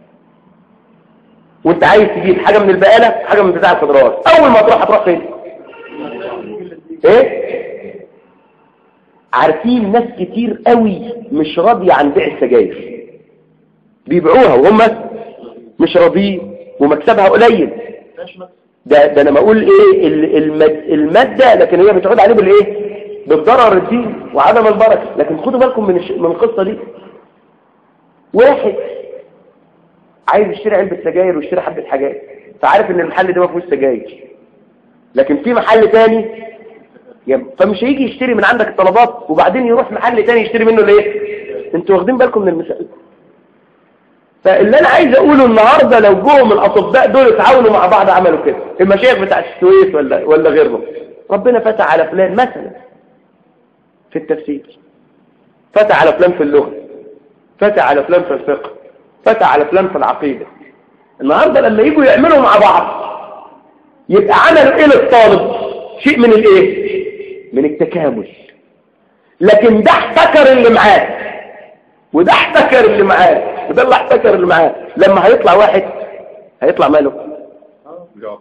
وانت عايز تجيب حاجة من البقالة حاجة من بتاع الخضروات اول ما تروح هتروح فين ايه عارفين ناس كتير قوي مش راضية عن بيع السجاير بيبيعوها وهم مش راضيين ومكسبها قليل ده, ده انا ما اقول ايه ال- المد المادة لكن هي بتعود عليه بالايه بالضرر الدين وعدم البركة لكن خدوا بالكم من الش- من القصة دي واحد عايز يشتري علبة سجاير ويشتري حبة حاجات فعارف ان المحل ده ما فيهوش سجاير لكن في محل تاني يب- فمش هيجي يشتري من عندك الطلبات وبعدين يروح محل تاني يشتري منه ليه انتوا واخدين بالكم من المسائل فاللي انا عايز اقوله النهاردة لو جوهم الاطباء دول اتعاونوا مع بعض عملوا كده المشايخ بتاع السويس ولا ولا غيرهم ربنا فتح على فلان مثلا في التفسير فتح على فلان في اللغة فتح على فلان في الفقه فتح على فلان في العقيدة النهاردة لما يجوا يعملوا مع بعض يبقى عملوا ايه للطالب شيء من الايه من التكامل لكن ده احتكر اللي معاه وده احتكر اللي معاه وده اللي احتكر اللي معاه لما هيطلع واحد هيطلع ماله جواب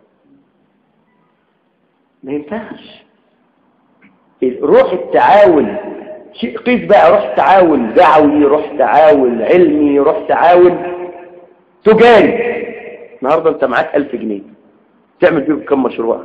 ما ينفعش روح التعاون شيء قيس بقى روح تعاون دعوي روح تعاون علمي روح تعاون تجاري النهارده انت معاك 1000 جنيه تعمل بيهم كم مشروع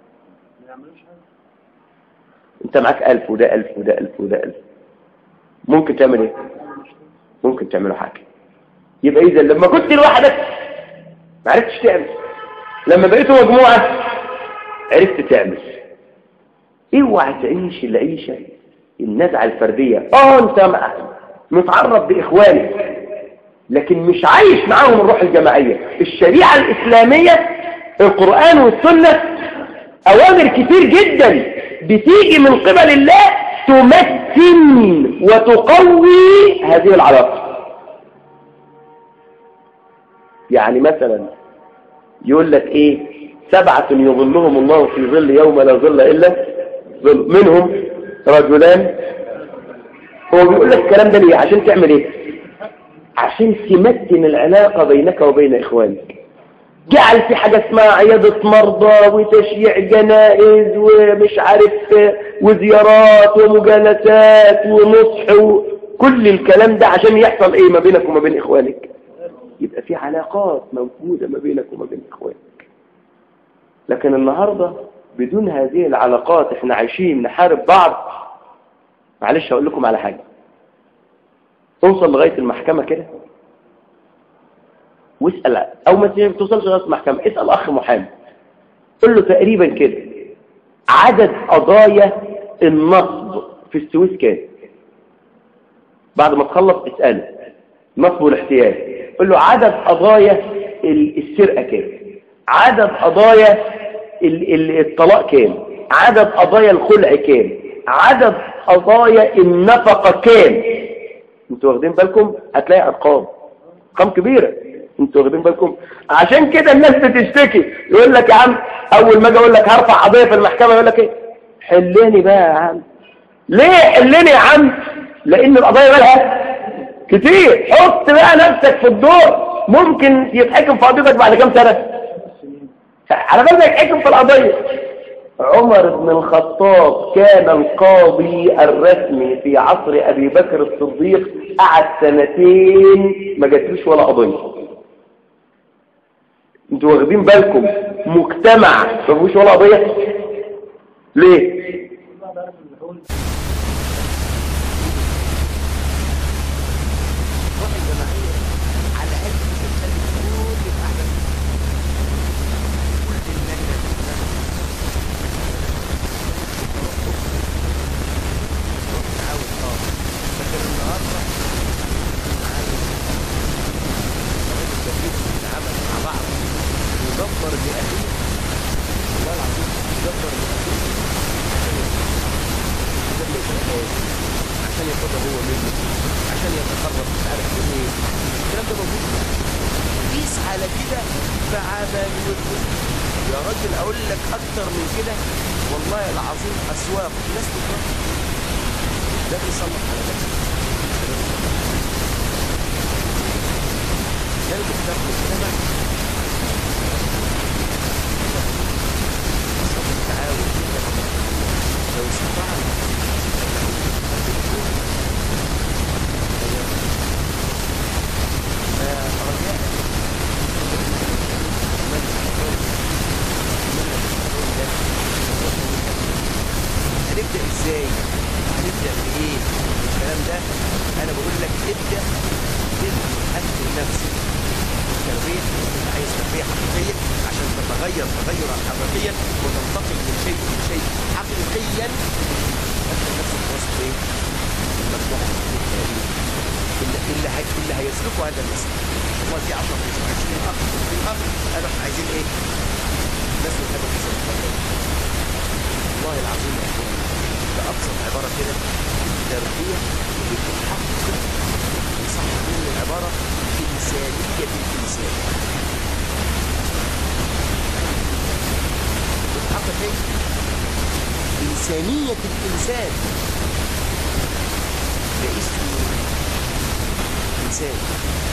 انت معاك 1000 وده 1000 وده 1000 وده 1000 ممكن تعمل ايه ممكن تعملوا حاجه يبقى اذا لما كنت لوحدك ما عرفتش تعمل لما بقيتوا مجموعه عرفت تعمل اوعى تعيش العيشه النزعه الفرديه اه انت م- متعرض باخوانك لكن مش عايش معاهم الروح الجماعيه الشريعه الاسلاميه القران والسنه اوامر كتير جدا بتيجي من قبل الله تمتن وتقوي هذه العلاقه يعني مثلا يقول لك ايه سبعة يظلهم الله في ظل يوم لا ظل إلا ظل منهم رجلان هو بيقول لك الكلام ده ليه عشان تعمل ايه عشان تمتن العلاقة بينك وبين إخوانك جعل في حاجة اسمها عيادة مرضى وتشييع جنائز ومش عارف وزيارات ومجالسات ونصح وكل الكلام ده عشان يحصل ايه ما بينك وما بين إخوانك يبقى في علاقات موجودة ما بينك وما بين إخوانك لكن النهاردة بدون هذه العلاقات احنا عايشين نحارب بعض معلش هقول لكم على حاجة توصل لغاية المحكمة كده واسأل او ما توصلش لغاية المحكمة اسأل اخ محامي قل له تقريبا كده عدد قضايا النصب في السويس كام بعد ما تخلص اسأله نصب والاحتيال قل له عدد قضايا ال- السرقة كام عدد قضايا ال- ال- الطلاق كام عدد قضايا الخلع كام عدد قضايا النفقة كام انتوا واخدين بالكم هتلاقي ارقام ارقام كبيرة انتوا واخدين بالكم عشان كده الناس بتشتكي يقول لك يا عم اول ما اجي اقول لك هرفع قضية في المحكمة يقول لك ايه حلني بقى يا عم ليه حلني يا عم لان القضايا مالها كتير حط بقى نفسك في الدور ممكن يتحكم في قضيتك بعد كام سنة على بال ما يتحكم في القضية عمر بن الخطاب كان القاضي الرسمي في عصر أبي بكر الصديق قعد سنتين ما جاتلوش ولا قضية انتوا واخدين بالكم مجتمع ما فيهوش ولا قضية ليه قيس على كده فعمل يا راجل اقول لك اكتر من كده والله العظيم اسواق ناس تتوقع ده بيصلح على نفسه ده الاسلام مجتمع التعاون لو استطعنا حقيقية عشان تتغير تغيرا حقيقيا وتنتقل من شيء لشيء حقيقيا أنت نفسك وسط إيه؟ المجموعة التاريخ اللي اللي, هي... اللي هيسلكوا هذا المسلك والله في 10 في 20 أخ 20 أخ قالوا احنا عايزين إيه؟ نسلك هذا المسلك والله العظيم يا أخوان بأبسط عبارة كده التربية بتحقق صح من العبارة إنسانية الإنسان بتحقق إيه؟ إنسانية الإنسان ده اسمه إنسان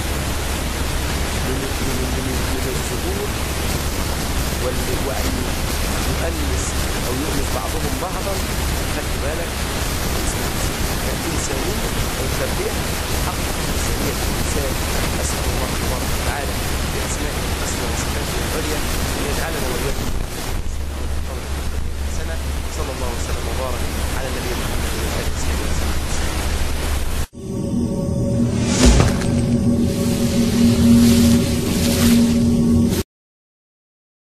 من من من من الظهور وال- وأن يؤنس أو يؤنس بعضهم بعضا خدت بالك اسمه إنسان. الإنسانية أو التربية